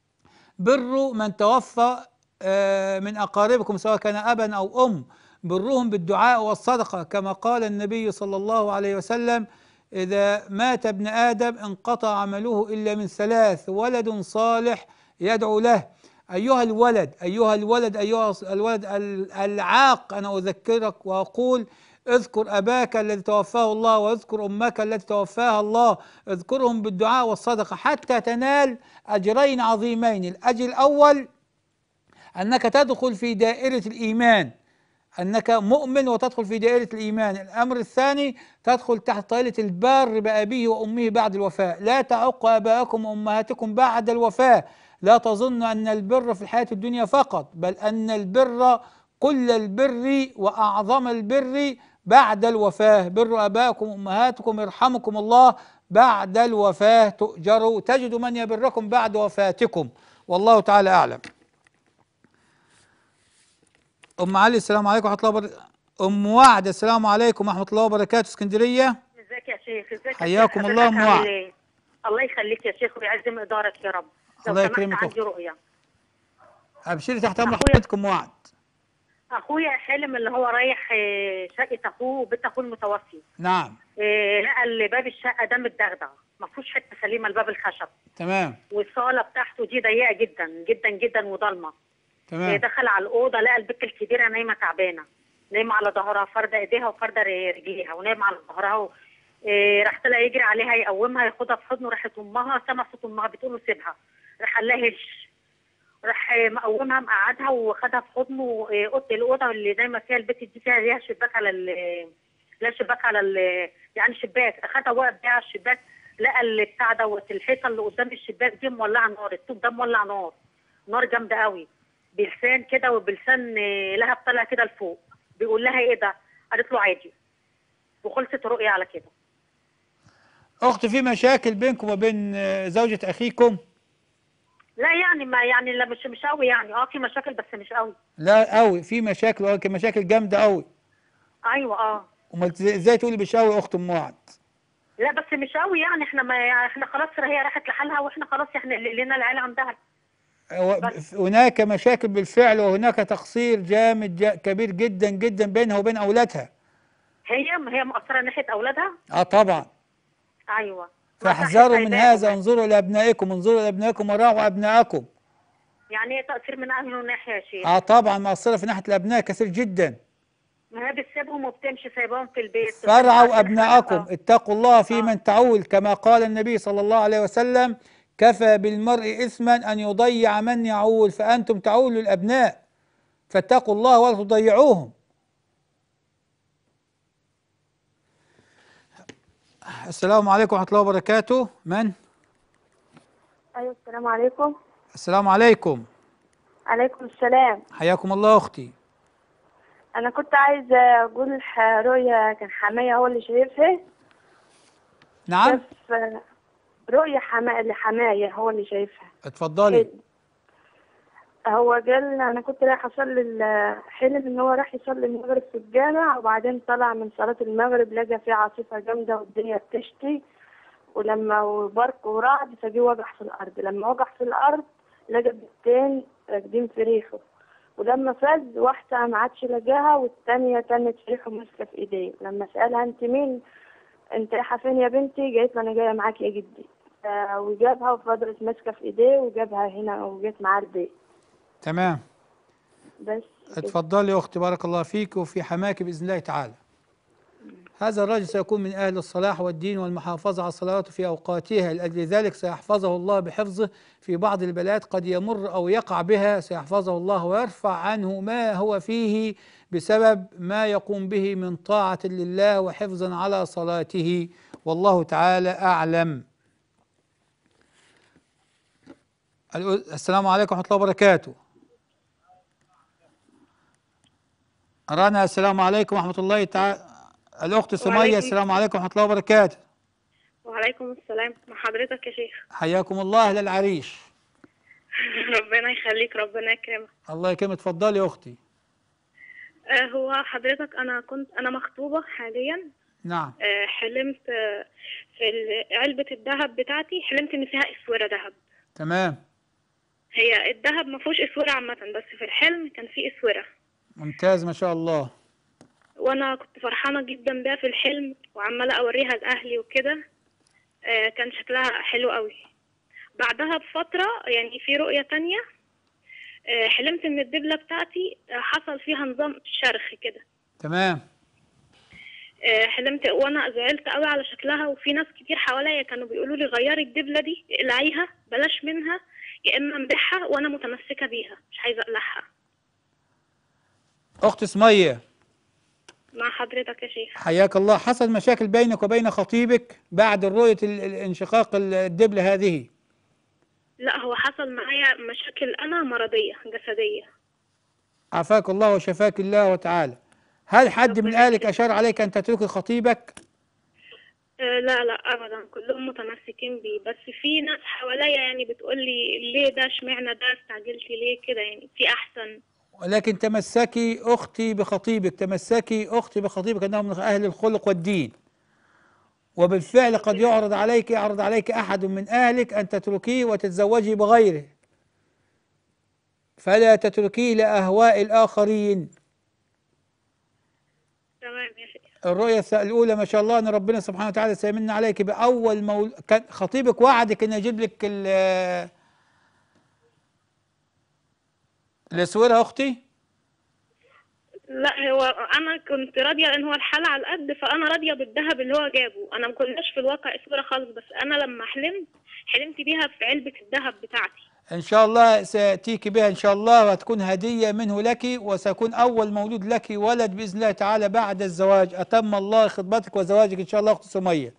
بروا من توفى آه، من أقاربكم سواء كان أبا أو أم برهم بالدعاء والصدقة كما قال النبي صلى الله عليه وسلم إذا مات ابن آدم انقطع عمله إلا من ثلاث ولد صالح يدعو له أيها الولد أيها الولد أيها الولد ال- العاق أنا أذكرك وأقول اذكر أباك الذي توفاه الله واذكر أمك التي توفاها الله اذكرهم بالدعاء والصدقة حتى تنال أجرين عظيمين الأجر الأول أنك تدخل في دائرة الإيمان أنك مؤمن وتدخل في دائرة الإيمان الأمر الثاني تدخل تحت طائلة البار بأبيه وأمه بعد الوفاة لا تعق آباءكم وأمهاتكم بعد الوفاة لا تظن أن البر في الحياة الدنيا فقط بل أن البر كل البر وأعظم البر بعد الوفاة بر آبائكم وأمهاتكم يرحمكم الله بعد الوفاة تؤجروا تجد من يبركم بعد وفاتكم والله تعالى أعلم ام علي السلام عليكم ورحمه الله وبركاته ام وعد السلام عليكم ورحمه الله وبركاته اسكندريه ازيك يا شيخ ازيك يا حياكم شيخ؟ الله حضرتك أم عامل وعد. إيه؟ الله يخليك يا شيخ ويعزم ادارك يا رب لو الله سمحت يكرمك عندي أختي. رؤيه ابشري تحت امر حضرتك ام وعد اخويا حلم اللي هو رايح آه، شقه اخوه وبيت اخوه المتوفي نعم آه، لقى اللي باب الشقه ده متدغدغ ما فيهوش حته سليمه الباب الخشب تمام والصاله بتاعته دي ضيقه جدا جدا جدا وضلمه آه، تمام دخل على الاوضه لقى البت الكبيره نايمه تعبانه نايمه على ظهرها فارده ايديها وفارده ر- رجليها ونايمه على ظهرها و... إيه راح طلع يجري عليها يقومها ياخدها في حضنه راحت امها سمع صوت امها بتقول له سيبها راح قال لها هش راح آه، مقومها مقعدها وخدها في حضنه آه، اوضه الاوضه اللي نايمه فيها البت دي فيها ليها شباك على ال لها شباك على ال يعني شباك اخدها واقف بيها على الشباك لقى اللي بتاع دوت الحيطه اللي قدام الشباك دي مولعه نار الطوب ده مولع نار نار جامده قوي بلسان كده وبلسان آه، لهب طالع كده لفوق بيقول لها ايه ده؟ قالت له عادي وخلصت الرؤيه على كده اخت في مشاكل بينكم وبين آه، زوجة اخيكم لا يعني ما يعني لا مش مش قوي يعني اه في مشاكل بس مش قوي لا قوي في مشاكل ولكن مشاكل جامده قوي ايوه اه امال ازاي إزاي تقولي مش قوي اخت ام وعد لا بس مش قوي يعني احنا ما يعني احنا خلاص هي راحت لحالها واحنا خلاص احنا اللي لنا العيله عندها هو هناك مشاكل بالفعل وهناك تقصير جامد جا كبير جدا جدا بينها وبين اولادها هي هي مقصره ناحيه اولادها اه طبعا ايوه فاحذروا من سايباهم. هذا انظروا لابنائكم انظروا لابنائكم وراعوا ابنائكم يعني ايه تقصير من اهله ناحيه يا شيخ اه طبعا مقصره في ناحيه الابناء كثير جدا ما هي بتسيبهم وبتمشي سايباهم في البيت فرعوا ابنائكم اتقوا الله في من تعول كما قال النبي صلى الله عليه وسلم كفى بالمرء اثما ان يضيع من يعول فانتم تعولوا الابناء فاتقوا الله ولا تضيعوهم السلام عليكم ورحمه الله وبركاته من ايوه السلام عليكم السلام عليكم عليكم السلام حياكم الله اختي انا كنت عايزه اقول ح- رؤيا كان حماية هو اللي شايفها نعم شاف رؤيا حما... لحماية هو اللي شايفها اتفضلي هو قال انا كنت رايح اصلي ال- حلم ان هو راح يصلي المغرب في الجامع وبعدين طلع من صلاة المغرب لقى في عاصفة جامدة والدنيا بتشتي ولما برق ورعد فجه وقع في الارض لما وقع في الارض لقى بنتين راكدين في ريحه ولما فاز واحدة ما عادش لقاها والتانية تنت في ريحه ماسكة في ايديه لما سألها انت مين انت رايحة فين يا بنتي قالت له انا جاية معاك يا جدي ف- وجابها وفضلت ماسكة في ايديه وجابها هنا وجيت معاه البيت تمام بس اتفضلي يا اختي بارك الله فيك وفي حماك باذن الله تعالى هذا الرجل سيكون من اهل الصلاح والدين والمحافظه على صلواته في اوقاتها لاجل ذلك سيحفظه الله بحفظه في بعض البلاد قد يمر او يقع بها سيحفظه الله ويرفع عنه ما هو فيه بسبب ما يقوم به من طاعه لله وحفظا على صلاته والله تعالى اعلم الأ- السلام عليكم ورحمه الله وبركاته رنا السلام عليكم ورحمة الله تعالى الأخت سمية وعليكم السلام عليكم ورحمة الله وبركاته وعليكم السلام مع حضرتك يا شيخ حياكم الله أهل العريش ربنا يخليك ربنا يكرمك الله يكرمك اتفضلي يا أختي آه هو حضرتك انا كنت انا مخطوبة حاليا نعم آه حلمت آه في ال- علبة الذهب بتاعتي حلمت ان فيها اسورة ذهب تمام هي الذهب ما فيهوش اسورة عامة بس في الحلم كان فيه اسورة ممتاز ما شاء الله وانا كنت فرحانة جدا بيها في الحلم وعمالة اوريها لاهلي وكده آه كان شكلها حلو قوي بعدها بفترة يعني في رؤية تانية آه حلمت ان الدبلة بتاعتي آه، حصل فيها نظام شرخ كده تمام آه، حلمت وانا زعلت قوي على شكلها وفي ناس كتير حواليا كانوا بيقولوا لي غيري الدبله دي اقلعيها بلاش منها يا اما امبحها وانا متمسكه بيها مش عايزه اقلعها اخت سميه مع حضرتك يا شيخ حياك الله حصل مشاكل بينك وبين خطيبك بعد رؤيه ال- ال- انشقاق ال- الدبله هذه لا هو حصل معايا مشاكل انا مرضيه جسديه عافاك الله وشفاك الله وتعالى هل حد من اهلك اشار عليك ان تتركي خطيبك آه، لا لا ابدا كلهم متمسكين بيه بس في ناس حواليا يعني بتقول لي ليه ده اشمعنى ده استعجلتي ليه كده يعني في احسن ولكن تمسكي اختي بخطيبك تمسكي اختي بخطيبك انه من اهل الخلق والدين وبالفعل قد يعرض عليك يعرض عليك احد من اهلك ان تتركيه وتتزوجي بغيره فلا تتركيه لاهواء الاخرين تمام يا شيخ الرؤية الث- الأولى ما شاء الله أن ربنا سبحانه وتعالى سيمن عليك بأول مول... كان خطيبك وعدك أن يجيب لك ال الأسورة أختي لا هو انا كنت راضيه لان هو الحال على القد فانا راضيه بالذهب اللي هو جابه انا ما كناش في الواقع اسوره خالص بس انا لما حلمت حلمت بيها في علبه الذهب بتاعتي إن شاء الله سيأتيك بها إن شاء الله وتكون هدية منه لك وسيكون أول مولود لك ولد بإذن الله تعالى بعد الزواج أتم الله خطبتك وزواجك إن شاء الله أخت سمية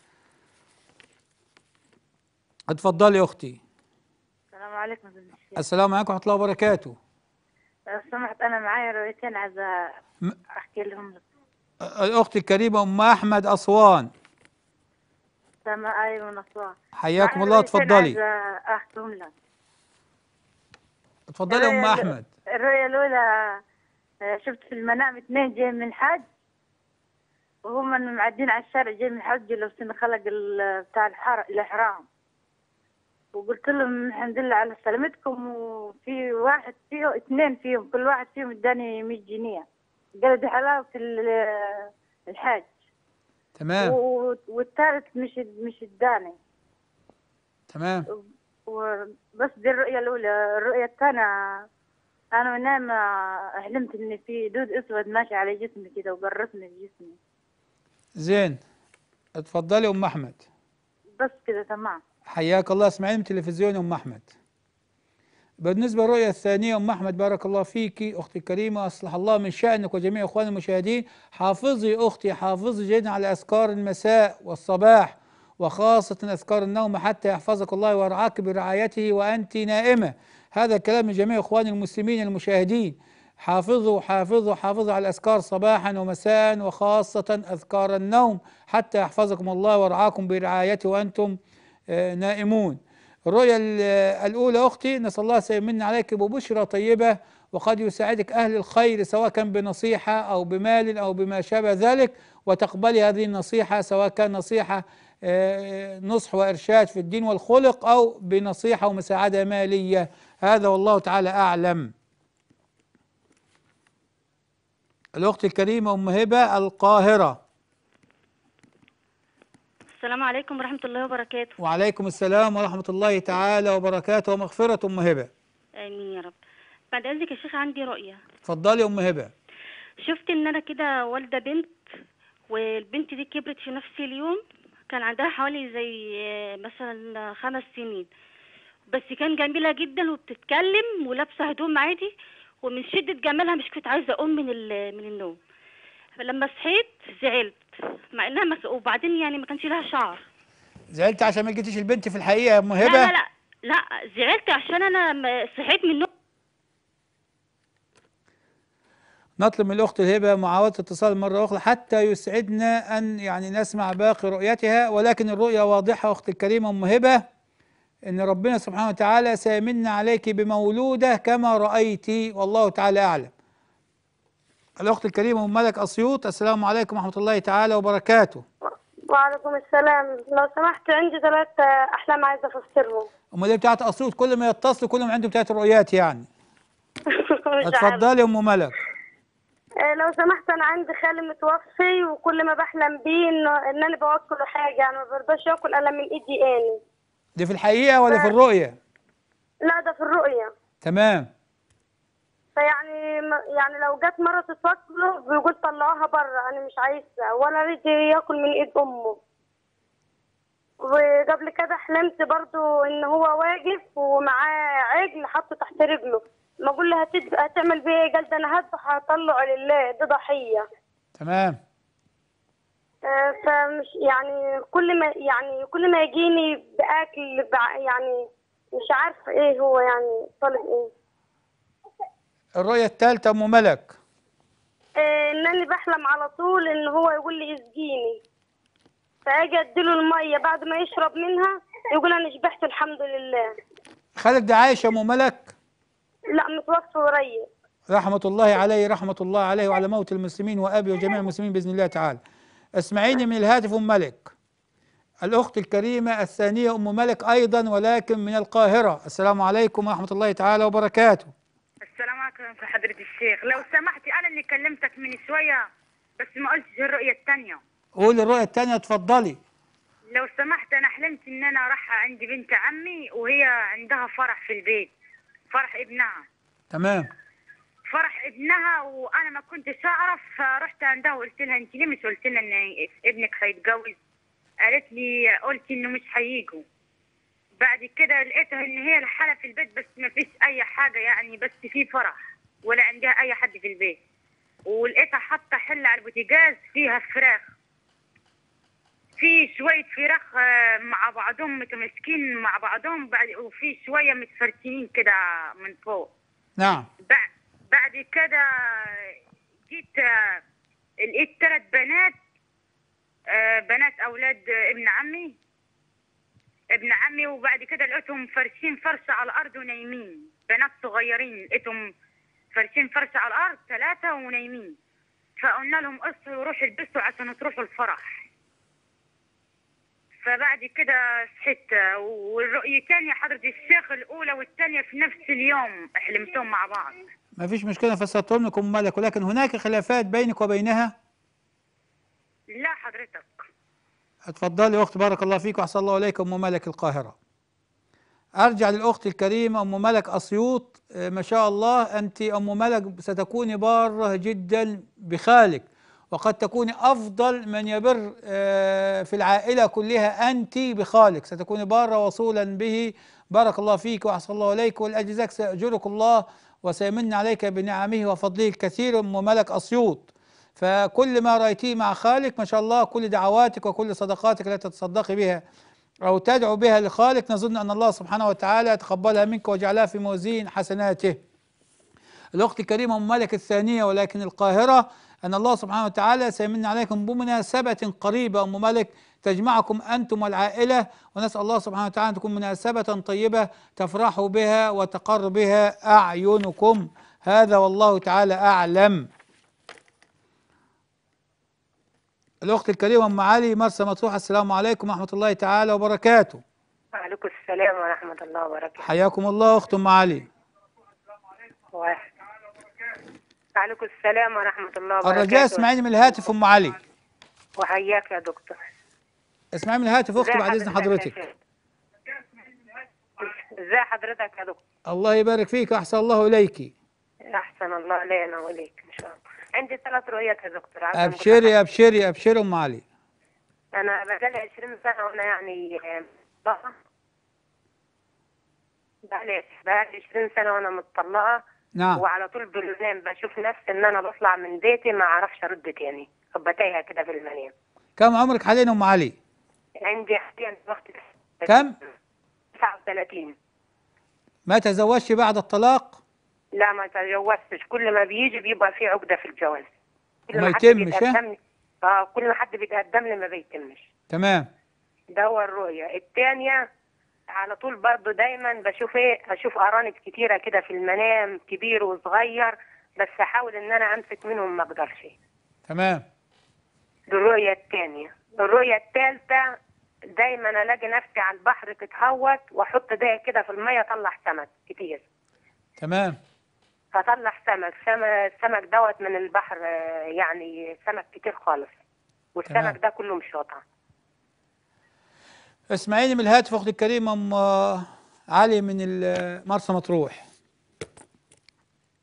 اتفضلي أختي السلام عليكم يا الشيخ السلام عليكم ورحمة الله وبركاته لو سمحت انا معايا رؤيتين عايزه م- احكي لهم لك الأخت الكريمة أم أحمد أسوان سما ايوه من اسوان حياكم معايا الله رؤيتين اتفضلي عايزه احكيهم لك اتفضلي أم الرؤية- أحمد الرؤية الأولى آه، شفت في المنام اثنين جايين من الحج وهم معدين على الشارع جايين من الحج لابسين خلق ال- بتاع الحر الإحرام وقلت لهم الحمد لله على سلامتكم وفي واحد فيهم اثنين فيهم كل واحد فيهم اداني 100 جنيه قالوا دي حلاوة ال- الحج تمام و- والثالث مش مش اداني تمام وبس دي الرؤية الأولى الرؤية الثانية أنا نايمة حلمت إن في دود أسود ماشي على جسمي كده وقرصني في جسمي زين اتفضلي أم أحمد بس كده تمام حياك الله اسمعي من تلفزيون ام احمد بالنسبه للرؤيه الثانيه ام احمد بارك الله فيك اختي الكريمه اصلح الله من شانك وجميع اخواني المشاهدين حافظي اختي حافظي جدا على اذكار المساء والصباح وخاصه اذكار النوم حتى يحفظك الله ويرعاك برعايته وانت نائمه هذا الكلام من جميع اخواني المسلمين المشاهدين حافظوا حافظوا حافظوا على الاذكار صباحا ومساء وخاصه اذكار النوم حتى يحفظكم الله ويرعاكم برعايته وانتم آه، نائمون الرؤيا ال- الأولى أختي نسأل الله سيمن عليك ببشرى طيبة وقد يساعدك أهل الخير سواء كان بنصيحة أو بمال أو بما شابه ذلك وتقبلي هذه النصيحة سواء كان نصيحة آه، نصح وإرشاد في الدين والخلق أو بنصيحة ومساعدة مالية هذا والله تعالى أعلم الأخت الكريمة أم هبة القاهرة السلام عليكم ورحمة الله وبركاته وعليكم السلام ورحمة الله تعالى وبركاته ومغفرة أم هبة آمين يا رب بعد إذنك يا شيخ عندي رؤية اتفضلي أم هبة شفت إن أنا كده والدة بنت والبنت دي كبرت في نفس اليوم كان عندها حوالي زي آه، مثلا خمس سنين بس كان جميلة جدا وبتتكلم ولابسة هدوم عادي ومن شدة جمالها مش كنت عايزة أقوم من ال- من النوم فلما صحيت زعلت مع إنها مس... وبعدين يعني ما كانش لها شعر زعلت عشان ما لقيتيش البنت في الحقيقة يا أم هبة لا لا لا لا زعلت عشان انا م- صحيت من النوم نطلب من الأخت الهبة معاودة اتصال مرة أخرى حتى يسعدنا أن يعني نسمع باقي رؤيتها ولكن الرؤيا واضحة أختي الكريمة أم هبة إن ربنا سبحانه وتعالى سيمن عليك بمولودة كما رأيت والله تعالى أعلم الأخت الكريمة أم ملك أسيوط السلام عليكم ورحمة الله تعالى وبركاته وعليكم السلام لو سمحت عندي ثلاث أحلام عايزة أفسرهم أم اللي بتاعت أسيوط كل ما يتصلوا كلهم عندهم بتاعت رؤيات يعني مش عارفة. اتفضلي يا أم ملك آه، لو سمحت أنا عندي خالي متوفي وكل ما بحلم بيه إنه إن أنا بوكله حاجة يعني ما برضاش ياكل إلا من إيدي أنا دي في الحقيقة ولا في الرؤية لا ده في الرؤية تمام فيعني م- يعني لو جت مرة تتوكله بيقول طلعوها بره أنا مش عايزها ولا رضي ياكل من إيد أمه وقبل كده حلمت برضو إن هو واقف ومعاه عجل حاطه تحت رجله ما أقول له هتد... هتعمل بيه إيه قال ده أنا هذبح هطلعه لله دي ضحية تمام آه، فمش يعني كل ما يعني كل ما يجيني بأكل بع- يعني مش عارفة إيه هو يعني طالب إيه الرؤية الثالثة أم ملك آه، انني بحلم على طول ان هو يقول لي اسقيني فاجي اديله الميه بعد ما يشرب منها يقول انا شبعت الحمد لله خالك ده عايش يا أم ملك لا متوفى قريب رحمة الله عليه رحمة الله عليه وعلى موت المسلمين وأبي وجميع المسلمين بإذن الله تعالى اسمعيني من الهاتف أم ملك الأخت الكريمة الثانية أم ملك أيضا ولكن من القاهرة السلام عليكم ورحمة الله تعالى وبركاته السلام عليكم في حضرة الشيخ لو سمحتي أنا اللي كلمتك من شوية بس ما قلتش الرؤية التانية قولي الرؤية الثانية اتفضلي لو سمحت أنا حلمت إن أنا رايحة عند بنت عمي وهي عندها فرح في البيت فرح ابنها تمام فرح ابنها وأنا ما كنتش أعرف فرحت عندها وقلت لها أنت ليه مش قلت لنا إن ابنك هيتجوز قالت لي قلت إنه مش هيجوا بعد كده لقيتها إن هي الحالة في البيت بس ما فيش أي حاجة يعني بس في فرح ولا عندها أي حد في البيت ولقيتها حاطة حلة على البوتاجاز فيها فراخ في شوية فراخ آه، مع بعضهم متمسكين مع بعضهم بعد وفي شوية متفرتين كده من فوق نعم بعد بعد كده جيت آه، لقيت ثلاث بنات آه، بنات أولاد آه، ابن عمي ابن عمي وبعد كده لقيتهم فرشين فرشة على الأرض ونايمين بنات صغيرين لقيتهم فرشين فرشة على الأرض ثلاثة ونايمين فقلنا لهم اصحوا وروحوا البسوا عشان تروحوا الفرح فبعد كده صحيت والرؤيتين يا حضرة الشيخ الأولى والثانية في نفس اليوم حلمتهم مع بعض ما فيش مشكلة فسرتهم لكم أم ملك ولكن هناك خلافات بينك وبينها لا حضرتك اتفضلي يا أخت بارك الله فيك وأحسن الله إليك أم ملك القاهرة أرجع للأخت الكريمة أم ملك أسيوط آه، ما شاء الله أنت أم ملك ستكوني بارة جدا بخالك وقد تكوني أفضل من يبر آه، في العائلة كلها أنت بخالك ستكوني بارة وصولا به بارك الله فيك وأحسن الله إليك ولأجل ذلك سيأجرك الله وسيمن عليك بنعمه وفضله الكثير أم ملك أسيوط فكل ما رأيتيه مع خالك ما شاء الله كل دعواتك وكل صدقاتك التي تتصدقي بها أو تدعو بها لخالق نظن أن الله سبحانه وتعالى يتقبلها منك ويجعلها في موازين حسناته الأخت الكريمة أم ملك الثانية ولكن القاهرة أن الله سبحانه وتعالى سيمن عليكم بمناسبة قريبة أم ملك تجمعكم أنتم والعائلة ونسأل الله سبحانه وتعالى أن تكون مناسبة طيبة تفرحوا بها وتقر بها أعينكم هذا والله تعالى أعلم الأخت الكريمة أم علي مرسى مطروح السلام عليكم ورحمة الله تعالى وبركاته وعليكم السلام ورحمة الله وبركاته حياكم الله أخت أم علي واحد وعليكم السلام ورحمة الله وبركاته الرجاء اسمعيني من الهاتف أم علي وحياك يا دكتور اسمعي من الهاتف أختي ازي بعد إذن يا حضرتك شيخ؟ ازي حضرتك يا دكتور الله يبارك فيك أحسن الله إليك أحسن الله علينا وإليك إن شاء الله عندي ثلاث رؤيات يا دكتور عايزة أقول أبشري أبشري أبشري أم علي أنا بقالي 20 سنة وأنا يعني مطلقة بقالي بقالي 20 سنة وأنا متطلقة نعم. وعلى طول بالمنام بشوف نفسي إن أنا بطلع من بيتي ما أعرفش أرد تاني أبقى تايهة كده في المنام كم عمرك حاليا أم علي عندي حاليا وقت كم 39 ما تزوجش بعد الطلاق لا ما تجوزتش كل ما بيجي بيبقى في عقدة في الجواز كل وما ما حد يتمش، ها؟ بيتقدم لي اه كل ما حد بيتقدم لي ما بيتمش تمام ده هو الرؤية الثانية على طول برضه دايما بشوف ايه اشوف ارانب كتيرة كده في المنام كبير وصغير بس احاول ان انا امسك منهم ما اقدرش تمام دي الرؤية الثانية الرؤية الثالثة دايما الاقي نفسي على البحر تتهوت واحط ده كده في المية اطلع سمك كتير تمام فطلع سمك سمك السمك دوت من البحر آه، يعني سمك كتير خالص والسمك تمام. ده كله مش قطع اسمعيني من الهاتف أختي الكريمة أم علي من ال- مرسى مطروح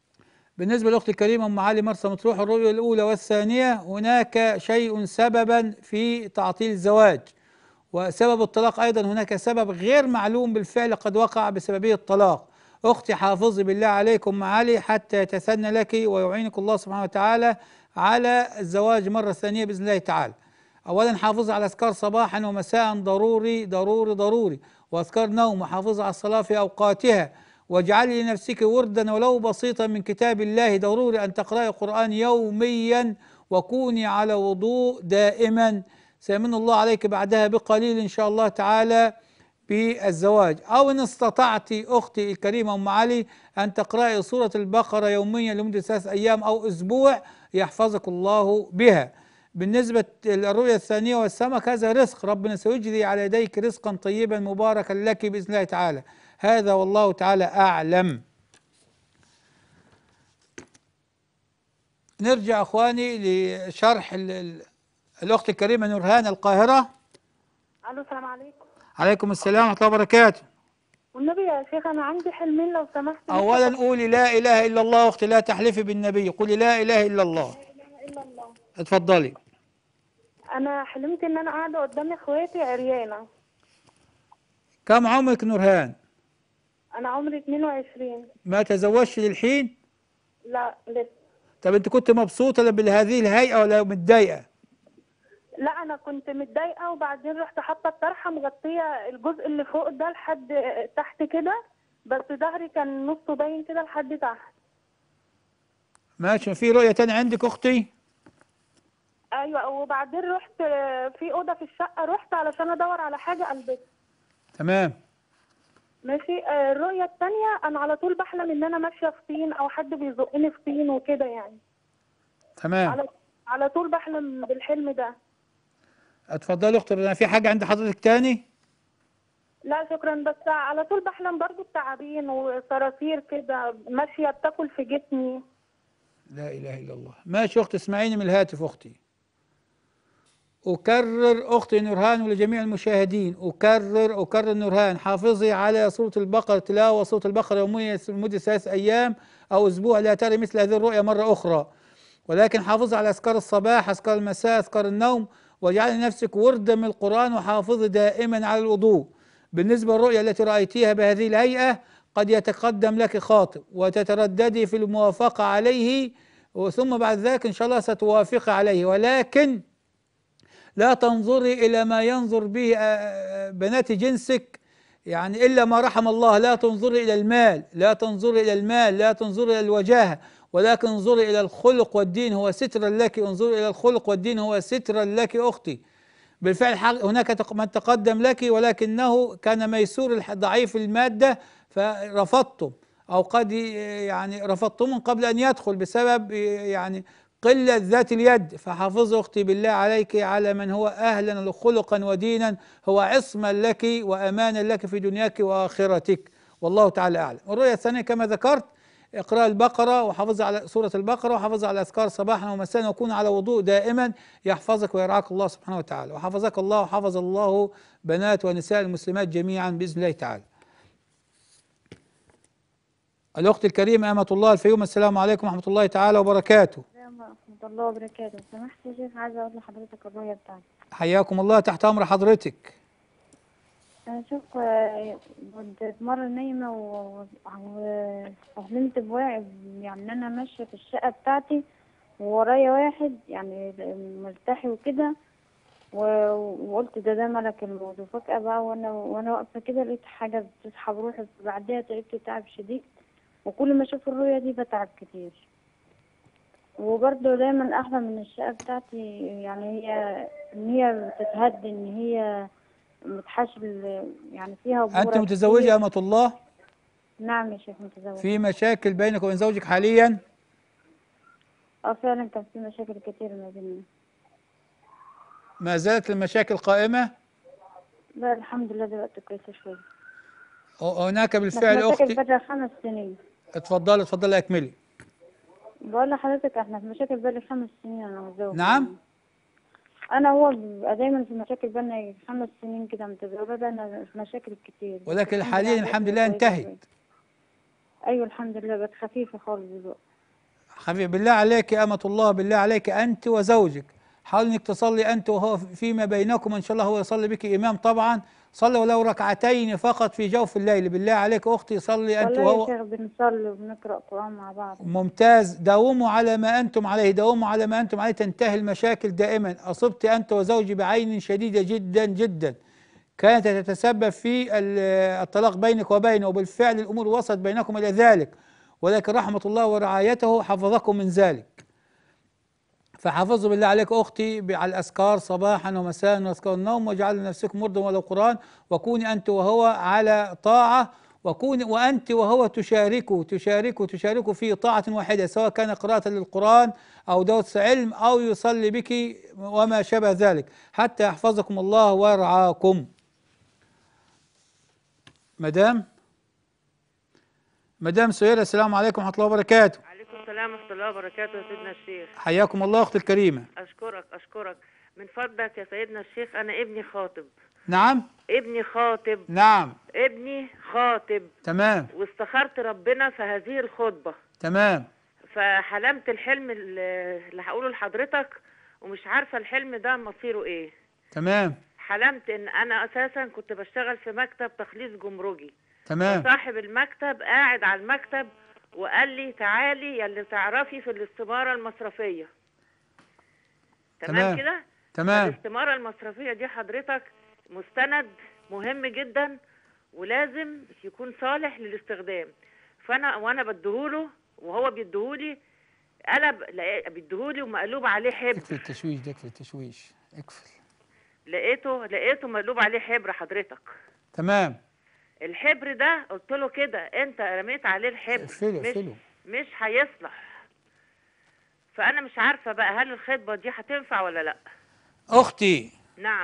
بالنسبة للأخت الكريمة أم علي مرسى مطروح الرؤية الأولى والثانية هناك شيء سببا في تعطيل الزواج وسبب الطلاق أيضا هناك سبب غير معلوم بالفعل قد وقع بسببه الطلاق أختي حافظي بالله عليكم أم علي حتى يتثنى لك ويعينك الله سبحانه وتعالى على الزواج مرة ثانية بإذن الله تعالى أولا حافظي على أذكار صباحا ومساء ضروري ضروري ضروري وأذكار نوم وحافظي على الصلاة في أوقاتها واجعلي لنفسك وردا ولو بسيطا من كتاب الله ضروري أن تقرأي القرآن يوميا وكوني على وضوء دائما سيمن الله عليك بعدها بقليل إن شاء الله تعالى بالزواج أو إن استطعت أختي الكريمة أم علي أن تقرأي سورة البقرة يوميا لمدة ثلاث أيام أو أسبوع يحفظك الله بها بالنسبة للرؤية الثانية والسمك هذا رزق ربنا سيجري على يديك رزقا طيبا مباركا لك بإذن الله تعالى هذا والله تعالى أعلم نرجع أخواني لشرح ال- ال- الأخت الكريمة نورهان القاهرة الو السلام عليكم عليكم السلام ورحمة الله وبركاته والنبي يا شيخ انا عندي حلمين لو سمحت أولا قولي لا إله إلا الله أختي لا تحلفي بالنبي قولي لا إله إلا الله الا الله اتفضلي انا حلمت ان انا قاعده قدام اخواتي عريانه كم عمرك نورهان انا عمري 22 ما تزوجش للحين لا لسه طب انت كنت مبسوطة بهذه الهيئة ولا متضايقة لا انا كنت متضايقه وبعدين رحت حاطه الطرحه مغطيه الجزء اللي فوق ده لحد تحت كده بس ظهري كان نصه باين كده لحد تحت ماشي في رؤية تانية عندك أختي ايوه وبعدين رحت في اوضه في الشقه رحت علشان ادور على حاجه البسها تمام ماشي آه، الرؤيه التانية انا على طول بحلم ان انا ماشيه في طين او حد بيزقني في طين وكده يعني تمام على على طول بحلم بالحلم ده اتفضلي اختي انا في حاجة عند حضرتك تاني لا شكرا بس على طول بحلم برضو بتعابين وصراصير كده ماشيه بتاكل في جسمي لا إله إلا الله ماشي أختي اسمعيني من الهاتف أختي أكرر أختي نورهان ولجميع المشاهدين أكرر أكرر نورهان حافظي على سورة البقرة تلاوة سورة البقرة يوميا لمدة ثلاث أيام أو أسبوع لا ترى مثل هذه الرؤيا مرة أخرى ولكن حافظي على أذكار الصباح أذكار المساء أذكار النوم واجعلي نفسك وردا من القرآن وحافظي دائما على الوضوء بالنسبة للرؤيا التي رأيتيها بهذه الهيئة قد يتقدم لك خاطئ وتترددي في الموافقة عليه ثم بعد ذلك إن شاء الله ستوافقي عليه ولكن لا تنظري إلى ما ينظر به آه، بنات جنسك يعني إلا ما رحم الله لا تنظري إلى المال لا تنظري إلى المال لا تنظري إلى الوجاهة ولكن انظري إلى الخلق والدين هو سترا لك انظري إلى الخلق والدين هو سترا لك أختي بالفعل حق- هناك تق- من تقدم لك ولكنه كان ميسور الح- ضعيف المادة فرفضتم أو قد ي- يعني رفضتم قبل أن يدخل بسبب يعني قلة ذات اليد فحافظ أختي بالله عليك على من هو أهلا خلقا ودينا هو عصما لك وأمانا لك في دنياك وآخرتك والله تعالى أعلم الرؤية الثانية كما ذكرت اقرأ البقرة وحافظ على سورة البقرة وحافظ على أذكار صباحا ومساء وكون على وضوء دائما يحفظك ويرعاك الله سبحانه وتعالى وحفظك الله وحفظ الله بنات ونساء المسلمات جميعا بإذن الله تعالى الأخت الكريمة أمة الله الفيوم السلام عليكم ورحمة الله تعالى وبركاته السلام ورحمة الله وبركاته سمحت يا شيخ عايزة أقول لحضرتك الرؤية بتاعتي حياكم الله تحت أمر حضرتك أنا شوف آه، كنت مرة نايمة و- و- وحلمت بواحد يعني أنا ماشية في الشقة بتاعتي وورايا واحد يعني مرتاحي وكده و- وقلت ده ده ملك الموت وفجأة بقى وأنا وأنا واقفة كده لقيت حاجة بتسحب روحي بعدها تعبت تعب شديد وكل ما أشوف الرؤية دي بتعب كتير وبرضه دايما أحلم من الشقة بتاعتي يعني هي إن هي بتتهد إن هي متحاشل يعني فيها أنت بورة متزوجة كتير. أمة الله نعم يا شيخ متزوجة في مشاكل بينك وبين زوجك حاليا اه فعلا كان في مشاكل كتير ما بيننا ما زالت المشاكل قائمة لا الحمد لله دلوقتي كويسة شوية هناك بس بالفعل مشاكل أختي بقالها خمس سنين اتفضلي اتفضلي أكملي بقول لحضرتك احنا في مشاكل بقالي خمس سنين انا وزوجي نعم انا هو بيبقى دايما في مشاكل بقالنا خمس سنين كده متزوجة بقالنا في مشاكل كتير ولكن الحمد حاليا لله الحمد دلوقتي لله كويسة انتهت شوية. ايوه الحمد لله بقت خفيفة خالص دلوقتي حبيبي بالله عليك يا أمة الله بالله عليك أنت وزوجك حاول إنك تصلي أنت وهو فيما بينكم إن شاء الله هو يصلي بك إمام طبعا صلي ولو ركعتين فقط في جوف الليل بالله عليك أختي صلي أنت والله يا وهو شيخ بنصلي وبنقرأ قرآن مع بعض ممتاز داوموا على ما أنتم عليه داوموا على ما أنتم عليه تنتهي المشاكل دائما أصبت أنت وزوجي بعين شديدة جدا جدا كانت تتسبب في ال- الطلاق بينك وبينه وبالفعل الأمور وصلت بينكم إلى ذلك ولكن رحمة الله ورعايته حفظكم من ذلك فحافظوا بالله عليك أختي ب- على الأذكار صباحا ومساء وأذكار النوم واجعلوا لنفسكم مردا ولو قرآن وكوني أنت وهو على طاعة وكوني وأنت وهو تشاركوا تشاركوا تشاركوا في طاعة واحدة سواء كان قراءة للقرآن أو درس علم أو يصلي بك وما شابه ذلك حتى يحفظكم الله ويرعاكم مدام مدام سهيرة السلام عليكم ورحمة الله وبركاته عليكم السلام ورحمة الله وبركاته يا سيدنا الشيخ حياكم الله أختي الكريمة أشكرك أشكرك من فضلك يا سيدنا الشيخ أنا ابني خاطب نعم ابني خاطب نعم ابني خاطب تمام واستخرت ربنا في هذه الخطبة تمام فحلمت الحلم اللي اللي هقوله لحضرتك ومش عارفة الحلم ده مصيره ايه تمام حلمت ان انا اساسا كنت بشتغل في مكتب تخليص جمركي تمام صاحب المكتب قاعد على المكتب وقال لي تعالي يا اللي تعرفي في الاستمارة المصرفية تمام. تمام كده تمام الاستمارة المصرفية دي حضرتك مستند مهم جدا ولازم يكون صالح للاستخدام فانا وانا بديهوله وهو بيديهولي قلب لقيت- بيديهولي ومقلوب عليه حبر اقفل التشويش ده اقفل التشويش اقفل لقيته لقيته مقلوب عليه حبر حضرتك تمام الحبر ده قلت له كده انت رميت عليه الحبر اقفله مش اقفله مش هيصلح فانا مش عارفه بقى هل الخطبه دي هتنفع ولا لا أختي نعم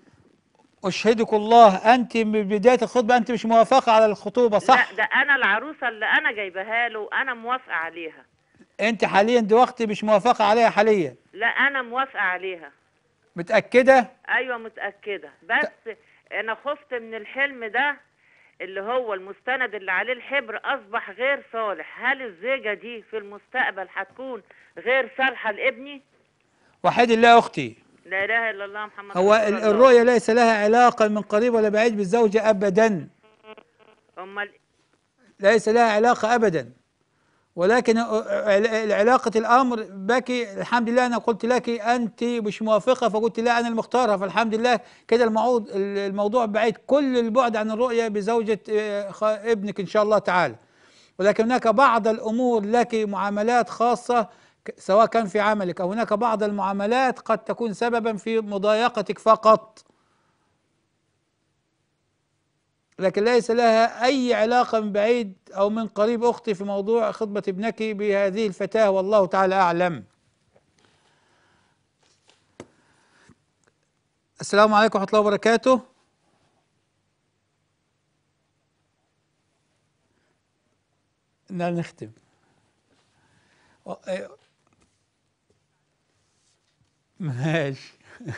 أشهدك الله أنت من بداية الخطبة أنت مش موافقة على الخطوبة صح لا ده انا العروسه اللي انا جايباها له انا موافقه عليها أنت حاليا دلوقتي مش موافقة عليها حاليا لا انا موافقه عليها متأكدة ايوه متاكده بس انا خفت من الحلم ده اللي هو المستند اللي عليه الحبر اصبح غير صالح هل الزيجه دي في المستقبل هتكون غير صالحه لابني وحيد الله أختي لا اله الا الله محمد هو رسول ال- الله. الرؤية ليس لها علاقة من قريب ولا بعيد بالزوجة أبدا امال ليس لها علاقة أبدا ولكن عل- علاقة الأمر بك الحمد لله أنا قلت لك أنت مش موافقة فقلت لا أنا المختارة فالحمد لله كده الموعود الموضوع بعيد كل البعد عن الرؤية بزوجة آه، خ- ابنك إن شاء الله تعالى ولكن هناك بعض الأمور لك معاملات خاصة ك- سواء كان في عملك أو هناك بعض المعاملات قد تكون سببا في مضايقتك فقط لكن ليس لها أي علاقة من بعيد أو من قريب أختي في موضوع خطبة ابنك بهذه الفتاة والله تعالى أعلم السلام عليكم ورحمة الله وبركاته لا نختم و- إيه. ماشي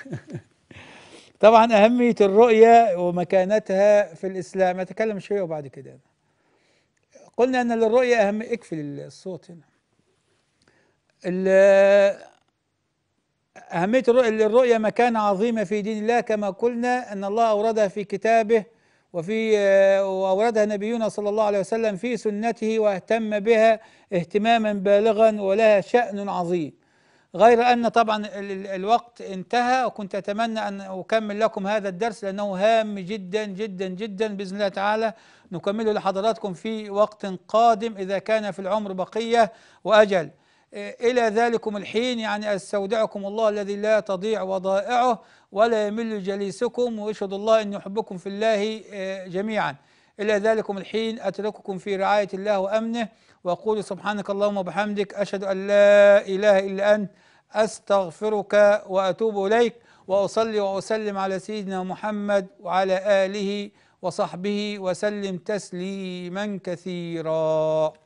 طبعا أهمية الرؤية ومكانتها في الإسلام أتكلم شوية وبعد كده قلنا أن للرؤية أهم اقفل الصوت هنا ال- أهمية الرؤية للرؤية مكانة عظيمة في دين الله كما قلنا أن الله أوردها في كتابه وفي وأوردها نبينا صلى الله عليه وسلم في سنته واهتم بها اهتماما بالغا ولها شأن عظيم غير أن طبعا ال- ال- الوقت انتهى وكنت أتمنى أن أكمل لكم هذا الدرس لأنه هام جدا جدا جدا بإذن الله تعالى نكمله لحضراتكم في وقت قادم إذا كان في العمر بقية وأجل إيه، إلى ذلكم الحين يعني أستودعكم الله الذي لا تضيع ودائعه ولا يمل جليسكم ويشهد الله أن يحبكم في الله آه، جميعا إلى ذلكم الحين أترككم في رعاية الله وأمنه وأقول سبحانك اللهم وبحمدك أشهد أن لا إله إلا أنت أستغفرك وأتوب إليك وأصلي وأسلم على سيدنا محمد وعلى آله وصحبه وسلم تسليما كثيرا